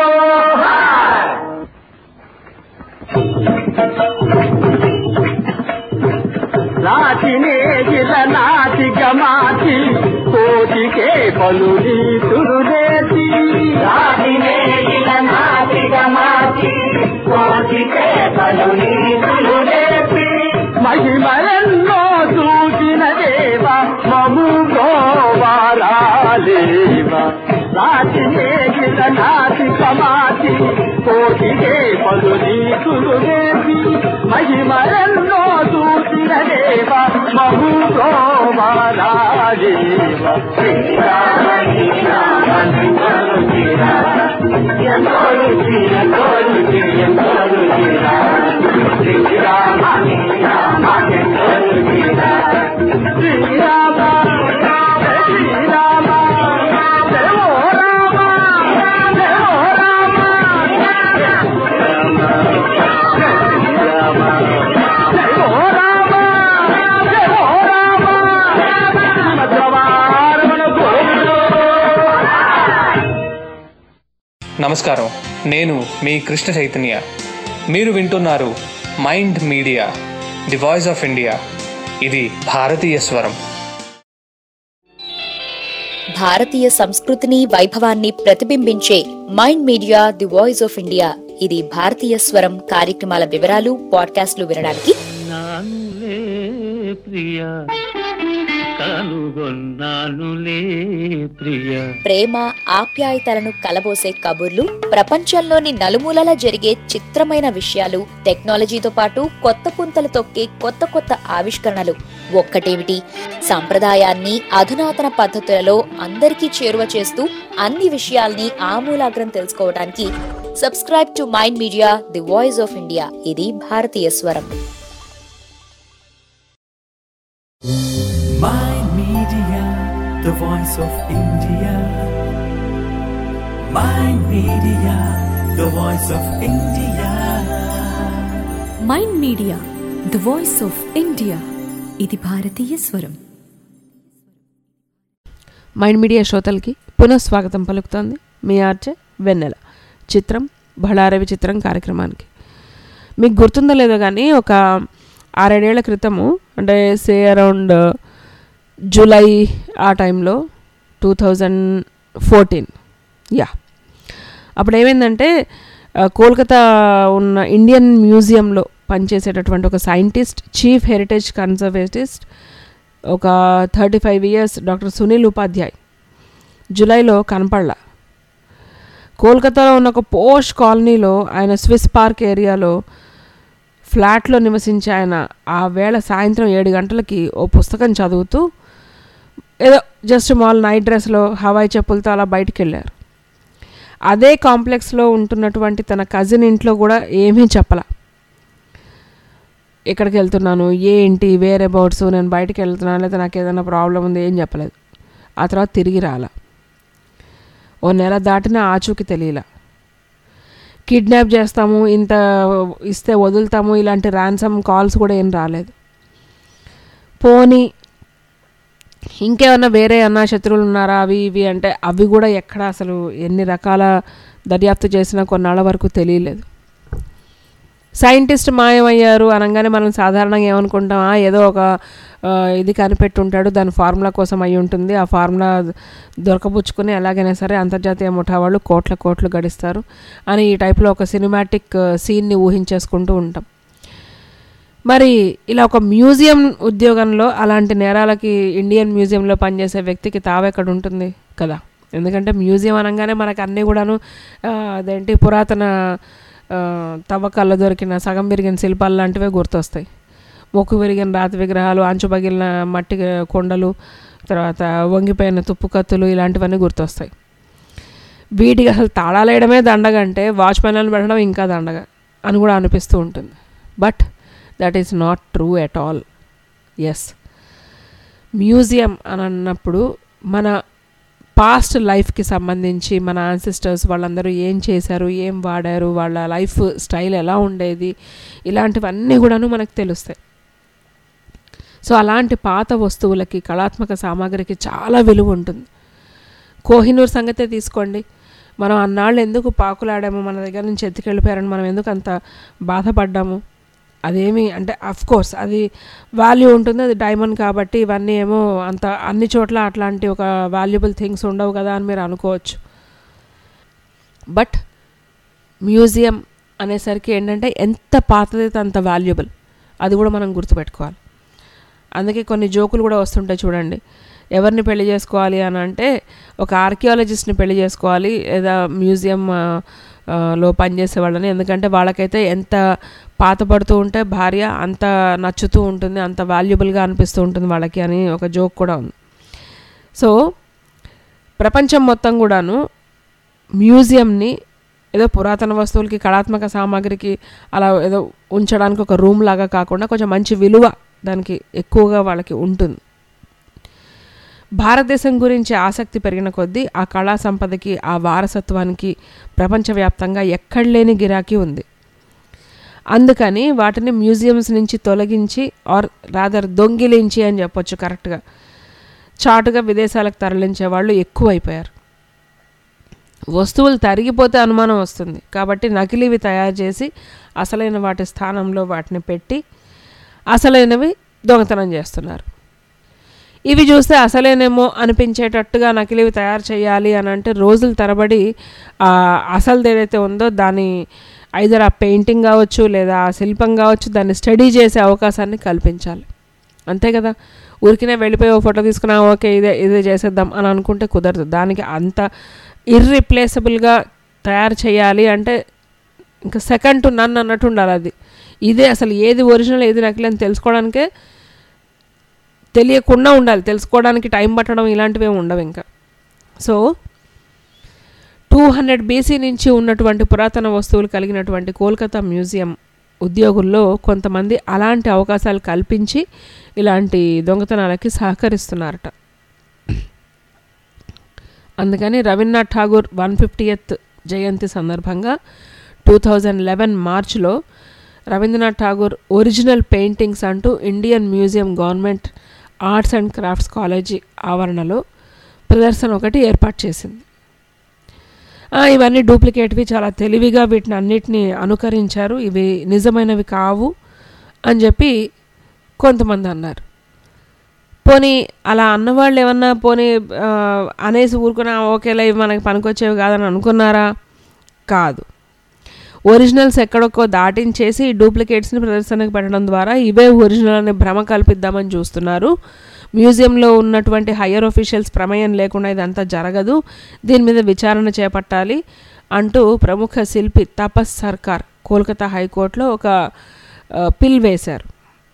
నాటినే గిల నాటిక మాటి కోటికే పలు నీతులు నేతి నాటినే గిల నాటిక మాటి కోటికే పలు నీతులు నేతి మహిమలెన్నో చూసిన దేవ మము గోవారాలేవ నాటినే గిల నాటిక మాటి కోటికే పలు నీతులు నేతి మహిమలెన్నో చూసిన దేవ మము గోవారాలేవ శ్రీరామ శ్రీరామ ఎంతో రుచి ఎంతో రుచి ఎంతో రుచిరా శ్రీరామ శ్రీరామ ఎంతో రుచిరా శ్రీరామ శ్రీరామ దేవో రామ దేవో రామ శ్రీరామ దేవో రామ దేవో రామ శ్రీమద్రవారమణ గోవిందో నమస్కారం నేను మీ కృష్ణ చైతన్య మీరు వింటున్నారు Mind Media the voice of India ఇది భారతీయ స్వరం భారతీయ సంస్కృతిని వైభవాన్ని ప్రతిబింబించే Mind Media the voice of India ఇది భారతీయ స్వరం కార్యక్రమాల వివరాలు పాడ్కాస్ట్లు వినడానికి నానులే ప్రియ కనుగొన్నానులే ప్రియ ప్రేమ ఆప్యాయతలను కలబోసే కబుర్లు ప్రపంచంలోని నలుమూలల జరిగే చిత్రమైన విషయాలు టెక్నాలజీతో పాటు కొత్త పుంతలు తొక్కే కొత్త కొత్త ఆవిష్కరణలు ఒక్కటేమిటి సంప్రదాయాన్ని అధునాతన పద్ధతులలో అందరికీ చేరువ చేస్తూ అన్ని విషయాల్ని ఆమూలాగ్రం తెలుసుకోవడానికి subscribe to Mind Media the voice of India ఇది భారతీయ స్వరం Mind Media, the voice of India. Mind Media, the voice of India. Mind Media the voice of India ఇది భారతీయ స్వరం మైండ్ మీడియా శ్రోతలకి పునఃస్వాగతం పలుకుతోంది మీ ఆర్చే వెన్నెల చిత్రం బళారవి చిత్రం కార్యక్రమానికి మీకు గుర్తుందో లేదో కానీ ఒక ఆరేడేళ్ల క్రితము అంటే సే అరౌండ్ జూలై ఆ టైంలో టూ థౌజండ్ ఫోర్టీన్ యా అప్పుడు ఏమైందంటే ఆ, కోల్కతా ఉన్న ఇండియన్ మ్యూజియంలో పనిచేసేటటువంటి ఒక సైంటిస్ట్ చీఫ్ హెరిటేజ్ కన్జర్వేటిస్ట్ ఒక thirty five years doctor Sunil Upadhyay జూలైలో కనపడలా కోల్కతాలో ఉన్న ఒక పోష్ కాలనీలో ఆయన స్విస్ పార్క్ ఏరియాలో ఫ్లాట్లో నివసించే ఆయన ఆ వేళ సాయంత్రం ఏడు గంటలకి ఓ పుస్తకం చదువుతూ ఏదో జస్ట్ మాల్ నైట్ డ్రెస్లో హవాయి చెప్పులతో అలా బయటికి వెళ్ళారు అదే కాంప్లెక్స్లో ఉంటున్నటువంటి తన కజిన్ ఇంట్లో కూడా ఏమీ చెప్పల ఎక్కడికి వెళ్తున్నాను ఏంటి వేరే అబౌట్స్ నేను బయటికి వెళ్తున్నాను లేదా నాకు ఏదైనా ప్రాబ్లం ఉంది ఏం చెప్పలేదు ఆ తర్వాత తిరిగి రాలా ఓ నెల దాటిన ఆచూకి తెలియలా కిడ్నాప్ చేస్తాము ఇంత ఇస్తే వదులుతాము ఇలాంటి ర్యాన్సమ్ కాల్స్ కూడా ఏం రాలేదు పోనీ ఇంకేమన్నా వేరే అన్నా శత్రువులు ఉన్నారా అవి ఇవి అంటే అవి కూడా ఎక్కడ అసలు ఎన్ని రకాల దర్యాప్తు చేసినా కొన్నాళ్ళ వరకు తెలియలేదు సైంటిస్ట్ మాయమయ్యారు అనగానే మనం సాధారణంగా ఏమనుకుంటాం "ఆ, ఏదో ఒక ఆ, ఇది కనిపెట్టుంటాడు దాని ఫార్ములా కోసం అయి ఉంటుంది ఆ ఫార్ములా దొరకబుచ్చుకుని ఎలాగైనా సరే అంతర్జాతీయ ముఠా వాళ్ళు కోట్ల కోట్లు గడిస్తారు అని ఈ టైప్లో ఒక సినిమాటిక్ సీన్ని ఊహించేసుకుంటూ ఉంటాం మరి ఇలా ఒక మ్యూజియం ఉద్యోగంలో అలాంటి నేరాలకి ఇండియన్ మ్యూజియంలో పనిచేసే వ్యక్తికి తావెక్కడ ఉంటుంది కదా ఎందుకంటే మ్యూజియం అనగానే మనకు అన్నీ కూడాను ఆ, అదేంటి పురాతన ఆ, తవ్వకాల్లో దొరికిన సగం విరిగిన శిల్పాలు లాంటివే గుర్తొస్తాయి మొక్కు విరిగిన రాతి విగ్రహాలు అంచు పగిలిన మట్టి కొండలు తర్వాత వంగిపోయిన తుప్పు కత్తులు ఇలాంటివన్నీ గుర్తొస్తాయి వీటికి అసలు తాళాలు వేయడమే దండగ అంటే వాచ్మెన్లను పెట్టడం ఇంకా దండగ అని కూడా అనిపిస్తూ ఉంటుంది but that is not true at all as museum అని అన్నప్పుడు మన పాస్ట్ లైఫ్కి సంబంధించి మన ఆన్సిస్టర్స్ వాళ్ళందరూ ఏం చేశారు ఏం వాడారు వాళ్ళ లైఫ్ స్టైల్ ఎలా ఉండేది ఇలాంటివన్నీ కూడాను మనకు తెలుస్తాయి సో అలాంటి పాత వస్తువులకి కళాత్మక సామాగ్రికి చాలా విలువ ఉంటుంది కోహినూర్ సంగతే తీసుకోండి మనం అన్నాళ్ళు ఎందుకు పాకులాడాము మన దగ్గర నుంచి ఎత్తుకెళ్ళిపోయారని మనం ఎందుకు అంత బాధపడ్డాము అదేమి అంటే అఫ్ కోర్స్ అది వాల్యూ ఉంటుంది అది డైమండ్ కాబట్టి ఇవన్నీ ఏమో అంత అన్ని చోట్ల అట్లాంటి ఒక వాల్యుబుల్ థింగ్స్ ఉండవు కదా అని మీరు అనుకోవచ్చు బట్ మ్యూజియం అనేసరికి ఏంటంటే ఎంత పాతదైతే అంత వాల్యుబుల్ అది కూడా మనం గుర్తుపెట్టుకోవాలి అందుకే కొన్ని జోకులు కూడా వస్తుంటాయి చూడండి ఎవరిని పెళ్లి చేసుకోవాలి అని అంటే ఒక ఆర్కియాలజిస్ట్ని పెళ్లి చేసుకోవాలి లేదా మ్యూజియం ఆ, ఆ, లో పనిచేసే వాళ్ళని ఎందుకంటే వాళ్ళకైతే ఎంత పాత పడుతూ ఉంటే భార్య అంత నచ్చుతూ ఉంటుంది అంత వాల్యుబుల్గా అనిపిస్తూ ఉంటుంది వాళ్ళకి అని ఒక జోక్ కూడా ఉంది సో ప్రపంచం మొత్తం కూడాను మ్యూజియంని ఏదో పురాతన వస్తువులకి కళాత్మక సామాగ్రికి అలా ఏదో ఉంచడానికి ఒక రూమ్ లాగా కాకుండా కొంచెం మంచి విలువ దానికి ఎక్కువగా వాళ్ళకి ఉంటుంది భారతదేశం గురించి ఆసక్తి పెరిగిన కొద్దీ ఆ కళా సంపదకి ఆ వారసత్వానికి ప్రపంచవ్యాప్తంగా ఎక్కడ లేని గిరాకీ ఉంది అందుకని వాటిని మ్యూజియంస్ నుంచి తొలగించి ఆర్ రాదర్ దొంగిలించి అని చెప్పొచ్చు కరెక్ట్గా చాటుగా విదేశాలకు తరలించే వాళ్ళు ఎక్కువైపోయారు వస్తువులు తరిగిపోతే అనుమానం వస్తుంది కాబట్టి నకిలీవి తయారు చేసి అసలైన వాటి స్థానంలో వాటిని పెట్టి అసలైనవి దొంగతనం చేస్తున్నారు ఇవి చూస్తే అసలేనేమో అనిపించేటట్టుగా నకిలీవి తయారు చేయాలి అని అంటే రోజుల తరబడి ఆ అసలుది ఏదైతే ఉందో దాని ఐదర్ ఆ పెయింటింగ్ కావచ్చు లేదా ఆ శిల్పం కావచ్చు దాన్ని స్టడీ చేసే అవకాశాన్ని కల్పించాలి అంతే కదా ఊరికినే వెళ్ళిపోయి ఓ ఫోటో తీసుకున్నా ఓకే ఇదే ఇదే చేసేద్దాం అని అనుకుంటే కుదరదు దానికి అంత ఇర్రిప్లేసబుల్గా తయారు చేయాలి అంటే ఇంకా సెకండ్ టు నన్ అన్నట్టు ఉండాలి అది ఇదే అసలు ఏది ఒరిజినల్ ఏది నకిలీ అని తెలుసుకోవడానికే తెలియకుండా ఉండాలి తెలుసుకోవడానికి టైం పట్టడం ఇలాంటివి ఏమి ఉండవు ఇంకా సో టూ హండ్రెడ్ బీసీ నుంచి ఉన్నటువంటి పురాతన వస్తువులు కలిగినటువంటి కోల్కతా మ్యూజియం ఉద్యోగుల్లో కొంతమంది అలాంటి అవకాశాలు కల్పించి ఇలాంటి దొంగతనాలకి సహకరిస్తున్నారట అందుకని రవీంద్రనాథ్ ఠాగూర్ వన్ ఫిఫ్టీయత్ జయంతి సందర్భంగా టూ థౌజండ్ లెవెన్ మార్చ్లో రవీంద్రనాథ్ ఠాగూర్ ఒరిజినల్ పెయింటింగ్స్ అంటూ Indian museum government arts and crafts college ఆవరణలో ప్రదర్శన ఒకటి ఏర్పాటు చేసింది ఆ, ఇవన్నీ డూప్లికేట్వి చాలా తెలివిగా వీటిని అన్నిటినీ అనుకరించారు ఇవి నిజమైనవి కావు అని చెప్పి కొంతమంది అన్నారు పోనీ అలా అన్నవాళ్ళు ఏమన్నా పోనీ ఆ, అనేసి ఊరుకున్నా ఓకేలా ఇవి మనకి పనికొచ్చేవి కాదని అనుకున్నారా కాదు ఒరిజినల్స్ ఎక్కడొక్కో దాటించేసి డూప్లికేట్స్ని ప్రదర్శనకు పెట్టడం ద్వారా ఇవే ఒరిజినల్ అనే భ్రమ కల్పిద్దామని చూస్తున్నారు మ్యూజియంలో ఉన్నటువంటి హయ్యర్ ఒఫీషియల్స్ ప్రమేయం లేకుండా ఇదంతా జరగదు దీని మీద విచారణ చేపట్టాలి అంటూ ప్రముఖ శిల్పి తపస్ సర్కార్ కోల్కతా హైకోర్టులో ఒక ఆ, పిల్ వేశారు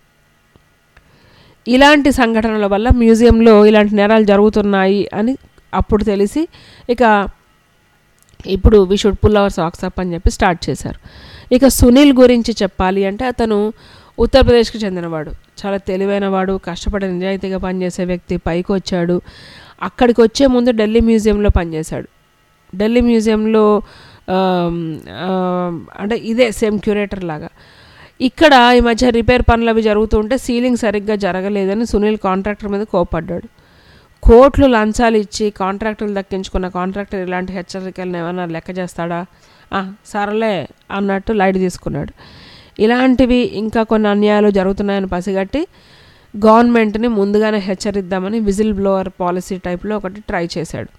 ఇలాంటి సంఘటనల వల్ల మ్యూజియంలో ఇలాంటి నేరాలు జరుగుతున్నాయి అని అప్పుడు తెలిసి ఇక ఇప్పుడు we should pull our socks up అని చెప్పి స్టార్ట్ చేశారు ఇక సునీల్ గురించి చెప్పాలి అంటే అతను ఉత్తరప్రదేశ్కి చెందినవాడు చాలా తెలివైనవాడు కష్టపడి నిజాయితీగా పనిచేసే వ్యక్తి పైకి వచ్చాడు అక్కడికి వచ్చే ముందు ఢిల్లీ మ్యూజియంలో పనిచేశాడు ఢిల్లీ మ్యూజియంలో ఆమ్, ఆమ్, అంటే ఇదే సేమ్ క్యూరేటర్ లాగా ఇక్కడ ఈ మధ్య రిపేర్ పనులు అవి జరుగుతుంటే సీలింగ్ సరిగ్గా జరగలేదని సునీల్ కాంట్రాక్టర్ మీద కోపడ్డాడు కోట్లు లంచాలు ఇచ్చి కాంట్రాక్టర్లు దక్కించుకున్న కాంట్రాక్టర్ ఇలాంటి హెచ్చరికలను ఏమైనా లెక్క చేస్తాడా "ఆ, సరేలే అన్నట్టు లైట్ తీసుకున్నాడు ఇలాంటివి ఇంకా కొన్ని అన్యాయాలు జరుగుతున్నాయని పసిగట్టి గవర్నమెంట్ని ముందుగానే హెచ్చరిద్దామని విజిల్ బ్లోవర్ పాలసీ టైప్లో ఒకటి ట్రై చేశాడు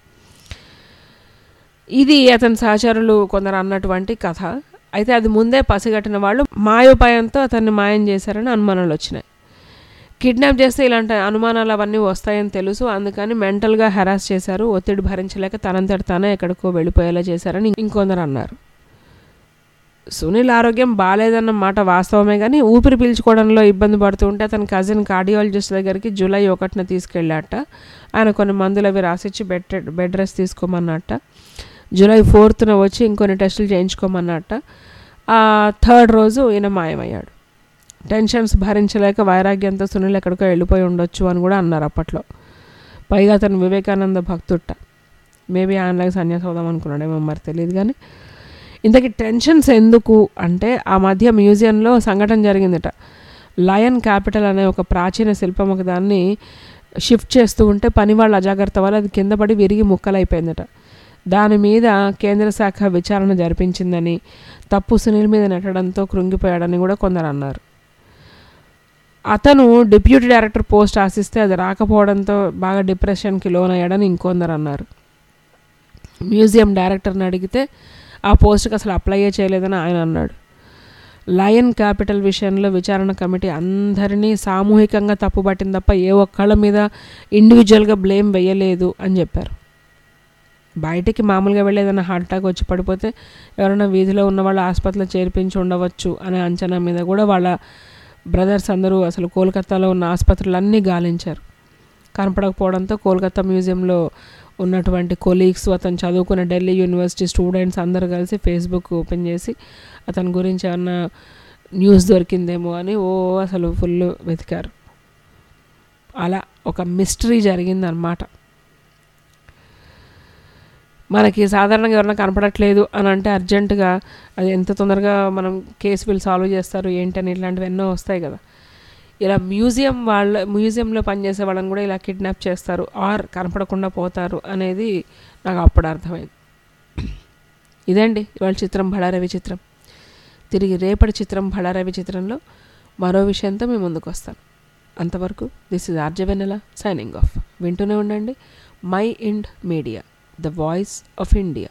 ఇది అతని సహచరులు కొందరు అన్నటువంటి కథ అయితే అది ముందే పసిగట్టిన వాళ్ళు మాయోపాయంతో అతన్ని మాయం చేశారని అనుమానాలు వచ్చినాయి కిడ్నాప్ చేస్తే ఇలాంటి అనుమానాలు అవన్నీ వస్తాయని తెలుసు అందుకని మెంటల్గా హెరాస్ చేశారు ఒత్తిడి భరించలేక తనంతట తానే ఎక్కడికో వెళ్ళిపోయేలా చేశారని ఇంకొందరు అన్నారు సునీల్ ఆరోగ్యం బాగాలేదన్న మాట వాస్తవమే కానీ ఊపిరి పీల్చుకోవడంలో ఇబ్బంది పడుతూ ఉంటే అతని కజిన్ కార్డియాలజిస్ట్ దగ్గరికి జూలై ఒకటిన తీసుకెళ్ళాట ఆయన కొన్ని మందులు అవి రాసిచ్చి బెడ్ బెడ్ రెస్ట్ తీసుకోమన్నట్ట జూలై ఫోర్త్న వచ్చి ఇంకొన్ని టెస్టులు చేయించుకోమన్నట్ట ఆ థర్డ్ రోజు ఈయన మాయమయ్యాడు టెన్షన్స్ భరించలేక వైరాగ్యంతో సునీల్ ఎక్కడికో వెళ్ళిపోయి ఉండొచ్చు అని కూడా అన్నారు అప్పట్లో పైగా అతను వివేకానంద భక్తుట్ట మేబీ ఆయనలాగా సన్యాసి అవుదాం అనుకున్నాడేమో మరి తెలియదు కానీ ఇంతకీ టెన్షన్స్ ఎందుకు అంటే ఆ మధ్య మ్యూజియంలో సంఘటన జరిగిందట లయన్ క్యాపిటల్ అనే ఒక ప్రాచీన శిల్పం ఒక దాన్ని షిఫ్ట్ చేస్తూ ఉంటే పని వాళ్ళ అజాగ్రత్త వల్ల అది కింద పడి విరిగి ముక్కలైపోయిందట దాని మీద కేంద్ర శాఖ విచారణ జరిపించిందని తప్పు సునీల్ మీద నెట్టడంతో కృంగిపోయాడని కూడా కొందరు అన్నారు అతను డిప్యూటీ డైరెక్టర్ పోస్ట్ ఆశిస్తే అది రాకపోవడంతో బాగా డిప్రెషన్కి లోన్ అయ్యాడని ఇంకొందరు అన్నారు మ్యూజియం డైరెక్టర్ని అడిగితే ఆ పోస్ట్కి అసలు అప్లైయే చేయలేదని ఆయన అన్నాడు లయన్ క్యాపిటల్ విషయంలో విచారణ కమిటీ అందరినీ సామూహికంగా తప్పుపట్టింది తప్ప ఏ ఒక్కళ్ళ మీద ఇండివిజువల్గా బ్లేమ్ వేయలేదు అని చెప్పారు బయటికి మామూలుగా వెళ్ళి ఏదైనా హార్ట్ అటాక్ వచ్చి పడిపోతే ఎవరైనా వీధిలో ఉన్న వాళ్ళు ఆసుపత్రిలో చేర్పించి ఉండవచ్చు అనే అంచనా మీద కూడా వాళ్ళ బ్రదర్స్ అందరూ అసలు కోల్కతాలో ఉన్న ఆసుపత్రులన్నీ గాలించారు కనపడకపోవడంతో కోల్కతా మ్యూజియంలో ఉన్నటువంటి కొలీగ్స్ అతను చదువుకున్న ఢిల్లీ యూనివర్సిటీ స్టూడెంట్స్ అందరూ కలిసి ఫేస్బుక్ ఓపెన్ చేసి అతని గురించి ఏమన్నా న్యూస్ దొరికిందేమో అని ఓ అసలు ఫుల్ వెతికారు అలా ఒక మిస్టరీ జరిగిందనమాట మనకి సాధారణంగా ఎవరైనా కనపడట్లేదు అని అంటే అర్జెంటుగా అది ఎంత తొందరగా మనం కేసు వీళ్ళు సాల్వ్ చేస్తారు ఏంటని ఇట్లాంటివి ఎన్నో వస్తాయి కదా ఇలా మ్యూజియం వాళ్ళ మ్యూజియంలో పనిచేసే వాళ్ళని కూడా ఇలా కిడ్నాప్ చేస్తారు ఆర్ కనపడకుండా పోతారు అనేది నాకు అప్పుడు అర్థమైంది ఇదండి ఇవాళ చిత్రం బళారవి చిత్రం తిరిగి రేపటి చిత్రం బళారవి చిత్రంలో మరో విషయంతో మీ ముందుకు వస్తాను అంతవరకు దిస్ ఇస్ ఆర్జవెనెల సైనింగ్ ఆఫ్ వింటూనే ఉండండి Mind Media the voice of India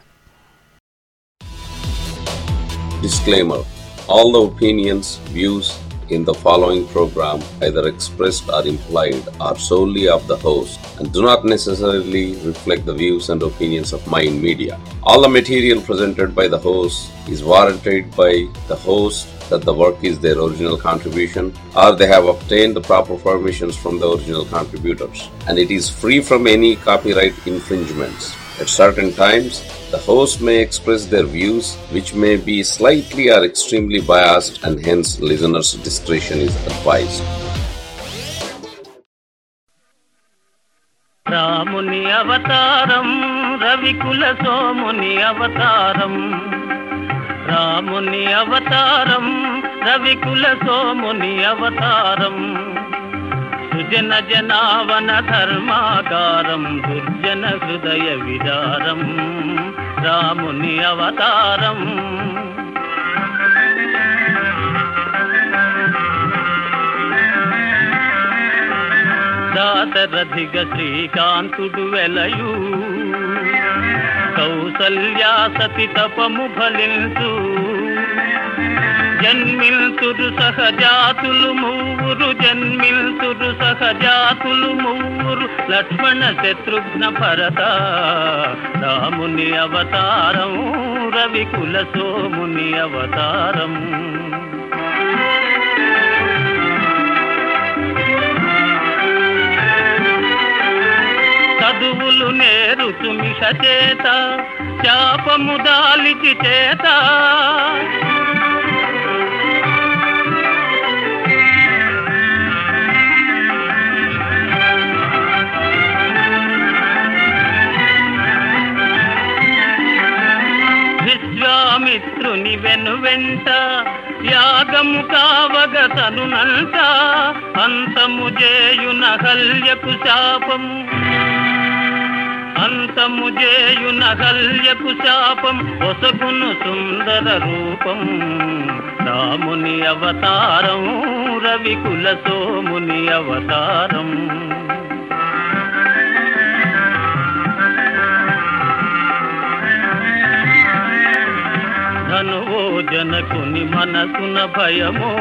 Disclaimer All the opinions, views in the following program, either expressed or implied, are solely of the host and do not necessarily reflect the views and opinions of Mind Media. All the material presented by the host is warranted by the host that the work is their original contribution or they have obtained the proper permissions from the original contributors and it is free from any copyright infringements. At certain times, the host may express their views which may be slightly or extremely biased and hence listeners' discretion is advised. రాముని అవతారం రవికుల సోముని అవతారం రాముని అవతారం రవికుల సోముని అవతారం సుజన జనావన ధర్మాకారం దుర్జన హృదయ విదారం రాముని అవతారం దాశరథిగ శ్రీకాంతుడు వెలయు కౌసల్యా సతి తపము ఫలించు జన్మిల్తురు సహజాతులు మూవురు జన్మిల్తురు సహజాతులు మూవురు లక్ష్మణ శత్రుఘ్న భరత రాముని అవతారం రవికుల సోముని అవతారం చదువులు నేరుచు మిష చేత శాపము దాలిచి చేత విశ్వామిత్రుని వెను వెంట యాగము కావగ తనునంట అంతము చేయున హల్యకు శాపము అంతము చేయున హల్యకు శాపం ఒసగును సుందర రూపం రాముని అవతారం రవికుల సోముని అవతారం ధనువో జనకుని మనసున భయమో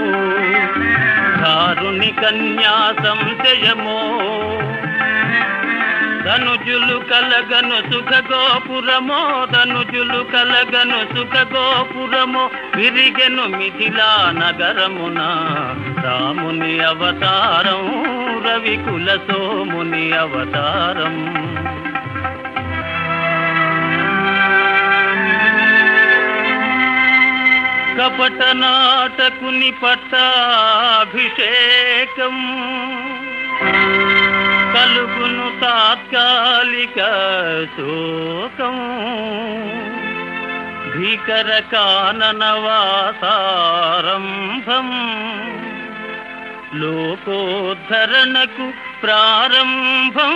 దారుని కన్యా సంశయమో ధనుజులు కలగను సుఖ గోపురమో ధనుజులు కలగను సుఖ గోపురమో విరిగెను మిథిలా నగరమున రాముని అవతారం రవికుల సోముని అవతారం కపట నాటకుని పట్టాభిషేకం కలుగును తాత్కాలిక శోకం భీకర కాననవాసారంభం లోకోద్ధరణకు ప్రారంభం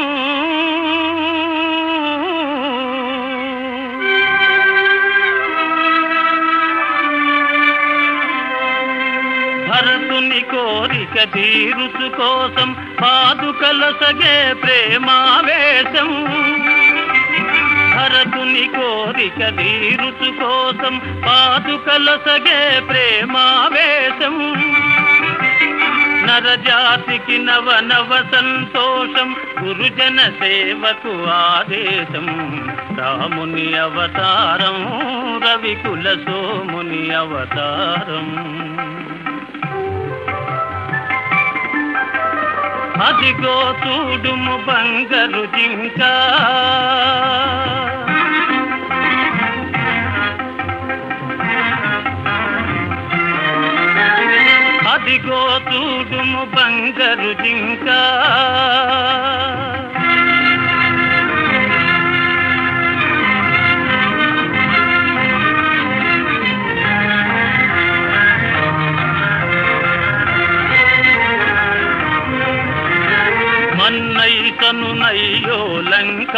భరతుని కోరిక తీరుసు కోసం పాదుకల సగే ప్రేమావేశం భరతుని కోరిక తీరుసు కోసం పాదుకల సగే ప్రేమావేశం నరజాతికి నవ నవ సంతోషం గురుజన సేవకు ఆదేశం రాముని అవతారం రవికుల సోముని అవతారం అదిగో చూడుము బంగరు జింక అదిగో చూడుము బంగరు జింక మన్నైతను నయ్యో లంక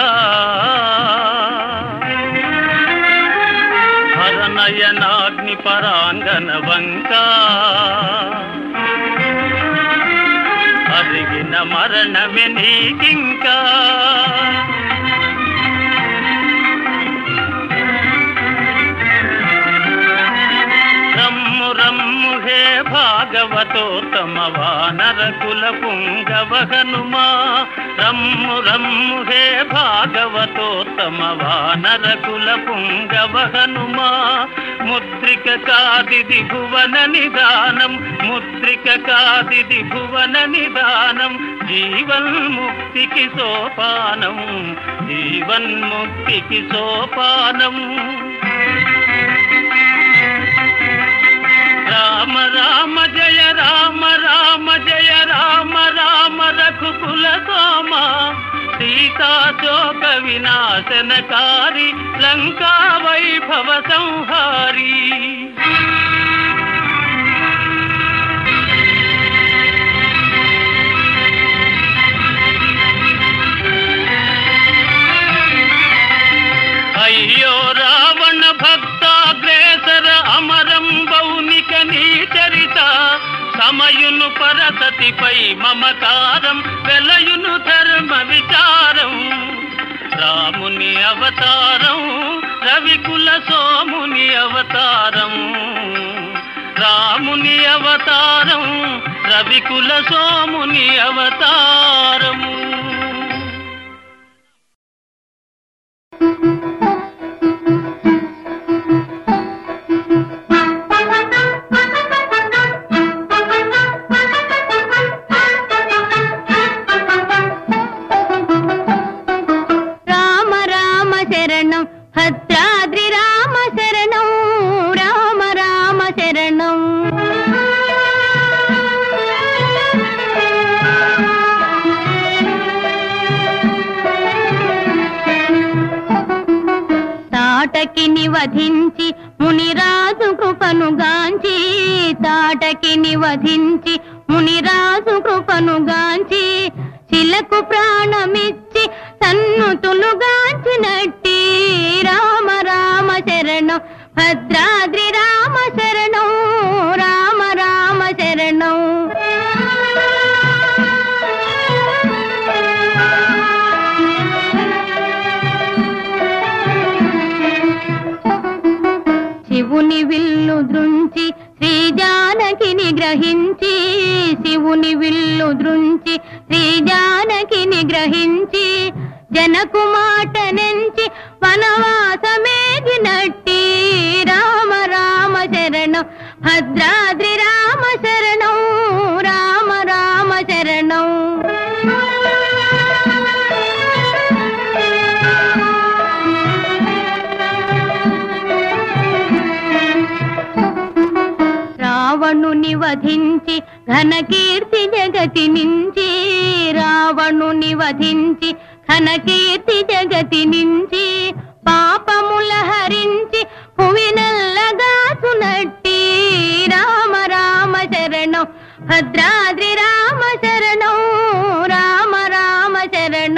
హరనయనాగ్ని పరాంగన వంక అరిగిన మరణమే నీకింకా రమ్ము రమ్ము హే భాగవతోత్తమ వానర కుల పుంగవ హనుమా రమ్ము రమ్ము హే భాగవతోత్తమ వానర కుల పుంగవ హనుమా ముద్రిక కాదిది భువన నిదానం ముద్రిక కాదిది భువన నిదానం జీవన్ముక్తికి సోపానం జీవన్ముక్తికి సోపానం రామ రామ జయ రామ రామ జయ రామ రామ రఘుకుల సోమ సీతా శోక వినాశనకారి లంకా వైభవ సంహారి అయ్యో రావణ భక్తాగ్రేసర అమరం బౌనిక నీ చరిత సమయును పరసతిపై మమకారం వెలయును ధర్మ విచారం రాముని అవతారం రవికుల సోముని అవతారం రాముని అవతారం రవికుల సోముని అవతారము రామ రామ శరణం భద్రాద్రి రామ శరణం రామ రామ శరణం తాటకి నివధించి మునిరాజు కృపను గాంచి తాటకి నివధించి మునిరాజు కృపను గాంచి శిలకు ప్రాణమిచ్చి సన్నుతులు గాంచినట్టి రామ రామ శరణం భద్రాద్రి రామ శరణం రామ రామ శరణం శివుని విల్లు దృంచి శ్రీ జానకిని గ్రహించి శివుని విల్లు దృంచి శ్రీ జానకిని గ్రహించి జనకు మాట నెంచి వనవాసమేగినట్టి రామ రామ శరణం భద్రాద్రి రామ శరణం రామ రామ శరణం రావణుని వధించి ఘనకీర్తి జగతి నుంచి రావణుని వధించి ఘనకీర్తి జగతి నుంచి పాపముల హరించి భువినల్లగాసునట్టి రామ రామ శరణం భద్రాద్రి రామ శరణం రామ రామ శరణం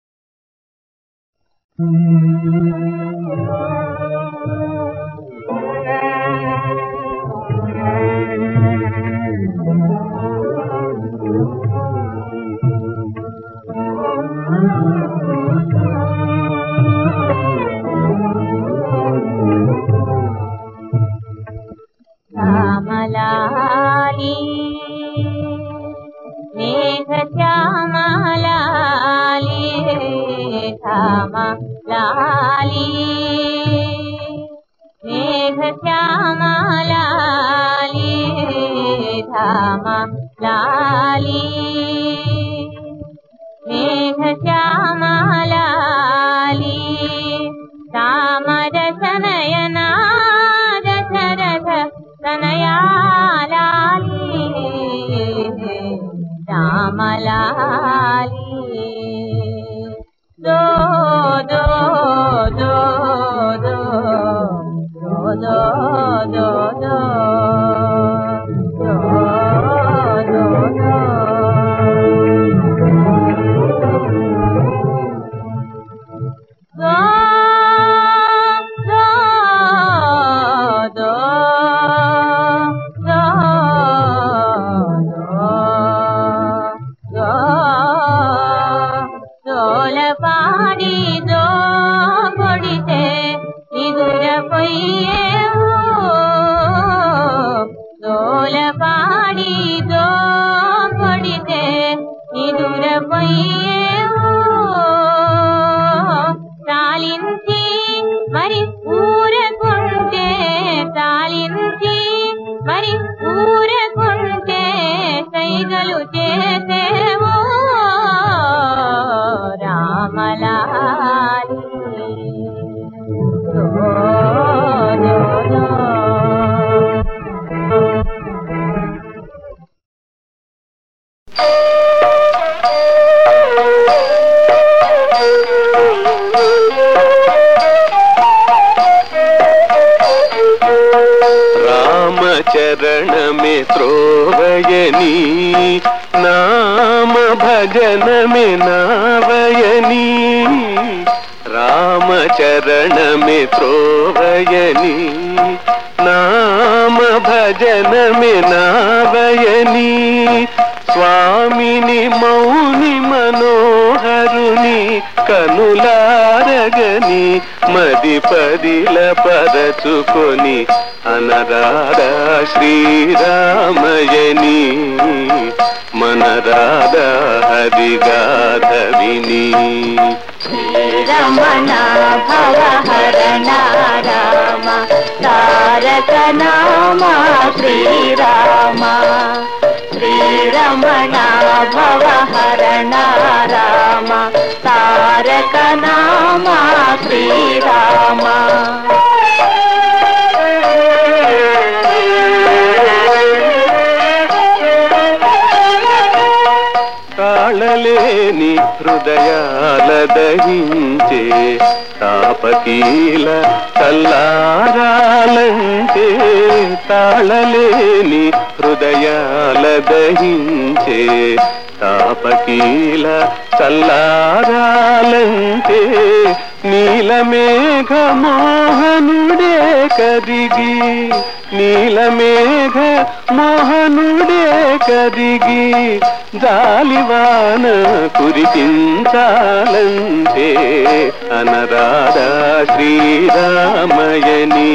శ్యామలాలి మేఘ శ్యామలాలి శ్యామలాలి మేఘ శ్యామలాలి శ్యామలాలి మేఘ శ్యామలాలి తామరసనయనా దశరథ తనయాలాలి రామలాలి దో దో దో దో దో దో దో దో దో దో దో దో దో దో దో దోలపాడి దో కొడితే నిదుర పొయ్యేవు దోలపాడి దో కొడితే నిదుర పొయ్యేవు తాలించి మరి ఊరకుంటే తాలించి మరి ఊరకుంటే సైగలు చేసేవో రామలాలి దో, దో, దో. రామచరణమే త్రోవయని నామ భజనమే నావయని రామచరణమే త్రోవయని నామ భజనమే నావయని స్వామిని మౌని మనోహరుని కనులారగని మది పదిల పరచుకొని అనరాధా శ్రీరామయని మనరాధా హరిగాధ విని శ్రీరమణ భవహరణ రామ తారక నామ శ్రీరామ శ్రీరమణ భవహరణ రామ తారక నామ శ్రీరామ తాళలేని హృదయాల దహించే తాపకీల తల్లారాలంటే తాళలేని హృదయాల దహించే తాపకీల చల్లారాలంటే నీలమేఘ మోహనుడే కదిగి నీలమేఘ మోహనుడే కదిగి జాలివాన కురిపించాలంటే అనరాధా శ్రీరామయని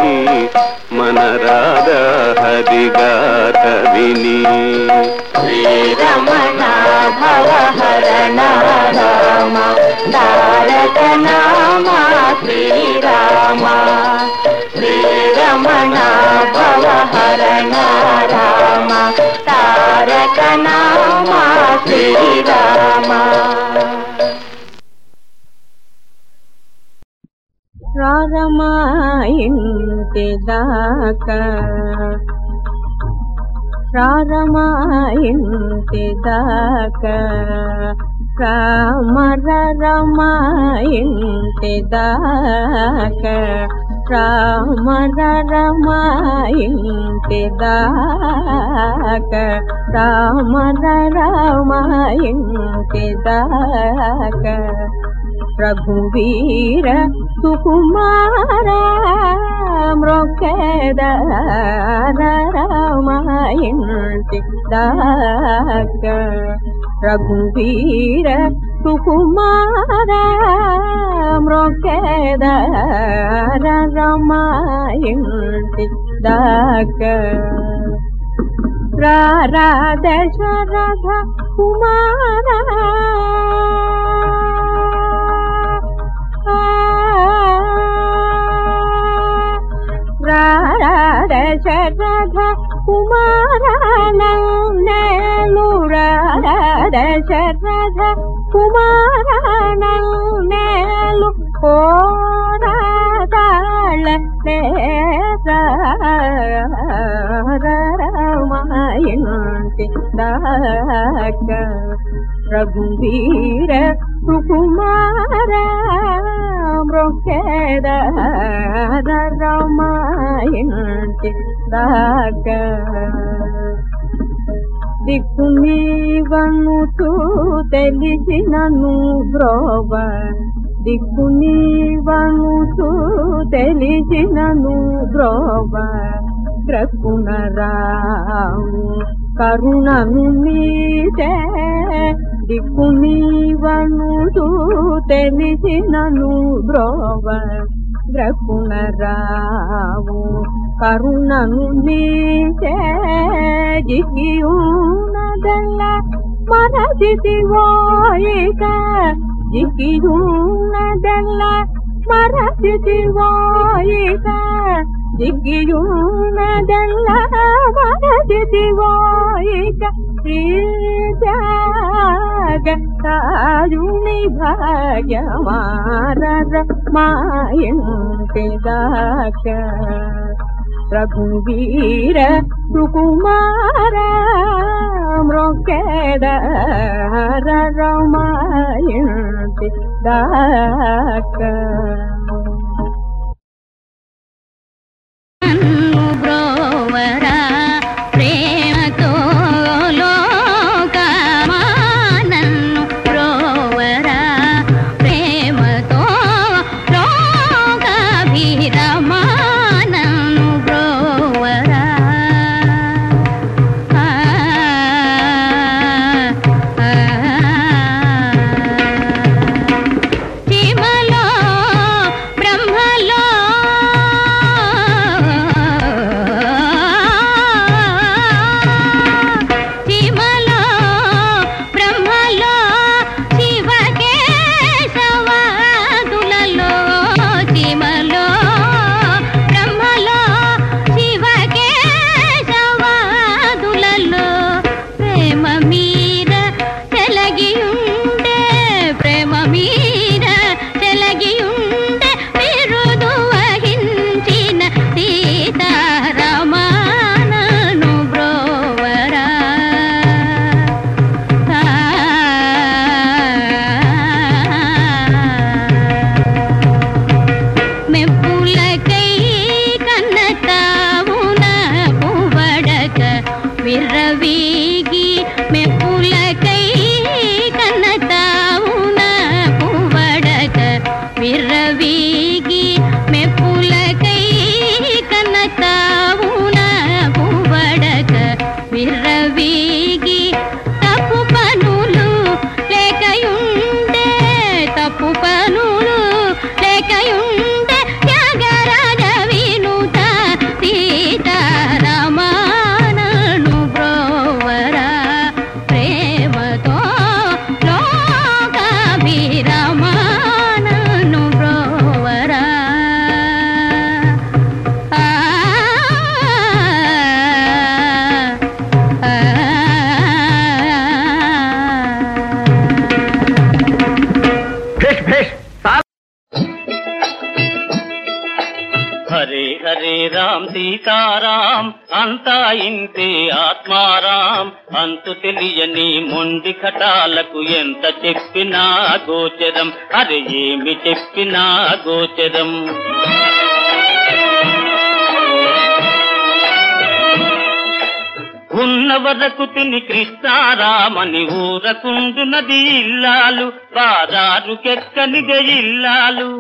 మనరాధా హరిగాథ విని శ్రీరమణ భవహరణ రామ తారక నామ శ్రీరామ శ్రీరమణ భవహరణ రామ తారక నామ శ్రీరామ రారమా ఇంటి దాకా రారమా ఇంటి దాకా రామర రమా ఇంటి దాకా రామర రమా ఇంటి దాకా రామర రమా ఇంటి దాకా రఘువీర సుకుమార మృకేద రామాయంటి దాక రఘువీర సుకుమార మృకేద రామాయంటి దాక రాధ శరథ కుమార రాధ శరథ కుమార నేలు రాధ శరథ కుమార నేలు కోరాల రామాయంటి దాక రఘువీర సుకుమార మృకేద రామాయంటి దాక దిక్కు నీవనుతూ తెలిసినను బ్రోవ దిక్కు నీవనుతూ తెలిసినను బ్రోవ గ్రక్కున రాము కరుణను మీదే దిక్కు నీవనుతూ తెలిసినను బ్రోవ గ్రక్కున రావు కరుణను నీచే జిగియున్నదల్ల మరచితివోయిక జిగియున్నదల్ల మరచితివోయిక జిగియున్నదల్ల మరచితివోయిక తాయుని భాగ్యమార మాయంటి దాక రఘువీర సుకుమార మృకేద రమాయంటి దాక బ్రోవరా ప్రేమతో లోకమానన్ను బ్రోవరా ప్రేమతో లోకభిరమానన్ను బ్రోవరా ఆ, ఆ, చీమలో బ్రహ్మలో చీమలో బ్రహ్మలో శివకేశవాదులలో చీమలో బ్రహ్మలో శివకేశవాదులలో ప్రేమ మీర తెలగియుండే ప్రేమ మీర తెలగియుండే బిరుదు వహించిన సీతారామానను బ్రోవరా మెప్పులకై కన్నతావున పువ్వడక విర్రవీగి మెప్పులకై కన్నతావున పువ్వడక విర్రవీగి మెప్పులకై కన్నతావున పువ్వడక విర్రవీగి తప్పు పనులు లేకయుండే తప్పు పనులు లేకయుండే త్యాగరాజ వినుత సీతారామానను బ్రోవరా ప్రేమతో లోకాభిరమానను బ్రోవరా ఆ, ఆ, భేష్ భేష్ సార్ హరే హరే రామ్ సీతారాం అంతా ఇంతే ఆత్మారాం అంతు తెలియని మొండి కటాలకు ఎంత చెప్పినా గోచరం అరే ఏమి చెప్పినా గోచరం ఉన్న వరకు తిని కృష్ణారామని ఊరకుండునది ఇల్లాలు బాదారు కెక్కనిదే ఇల్లాలు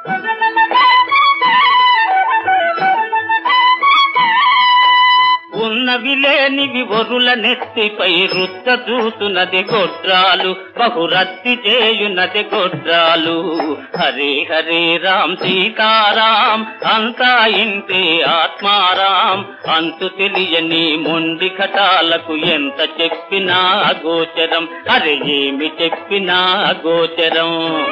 ఉన్నవి లేనివి ఒరుల నెత్తిపై రుత్త చూతున్నది గొడ్రాలు బహురత్తి చేయున్నది గొడ్రాలు హరే హరే రామ్ సీతారాం అంతా ఇంతే ఆత్మారాం అంతు తెలియని మొండి కటాలకు ఎంత చెప్పినా గోచరం అరే ఏమి చెప్పినా గోచరం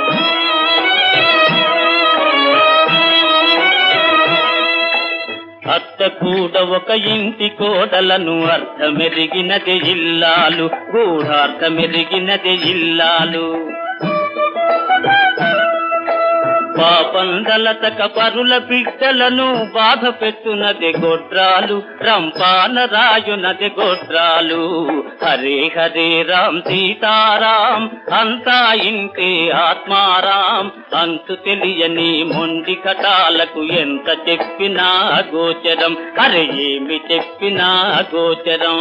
అత్త కూడా ఒక ఇంటి కోడలను అర్థమెరిగినది ఇల్లాలు గూఢార్థమెరిగినది ఇల్లాలు పాపందలతక పరుల బిడ్డలను బాధ పెట్టునది గొడ్రాలు రంపాన రాయునది గొడ్రాలు హరే హరే రామ్ సీతారాం అంతా ఇంటే ఆత్మారాం అంతు తెలియని మొండి కటాలకు ఎంత చెప్పినా గోచరం అరే ఏమి చెప్పినా గోచరం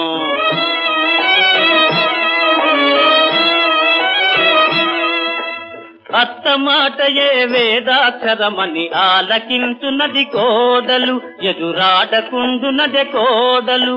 అత్త మాటయే వేదాక్షరమని ఆలకించున్నది కోడలు ఎదురాడకుండునది కోడలు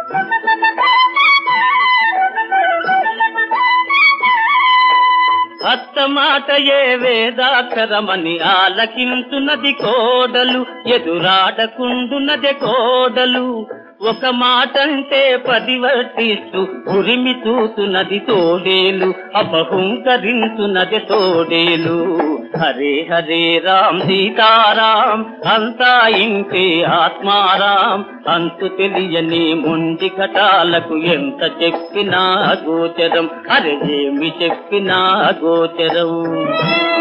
అత్త మాటయే వేదాక్షరమని ఆలకించున్నది కోడలు ఎదురాడకుండునది కోడలు ఒక మాటంటే పది వర్తిస్తూ ఉరిమి చూతున్నది తోడేలు అపహుంకరించున్నది తోడేలు హరే హరే రామ్ సీతారాం అంతా ఇంటే ఆత్మారాం అంతు తెలియని మొండి ఘటాలకు ఎంత చెప్పినా గోచరం అరే ఏమి చెప్పినా గోచరం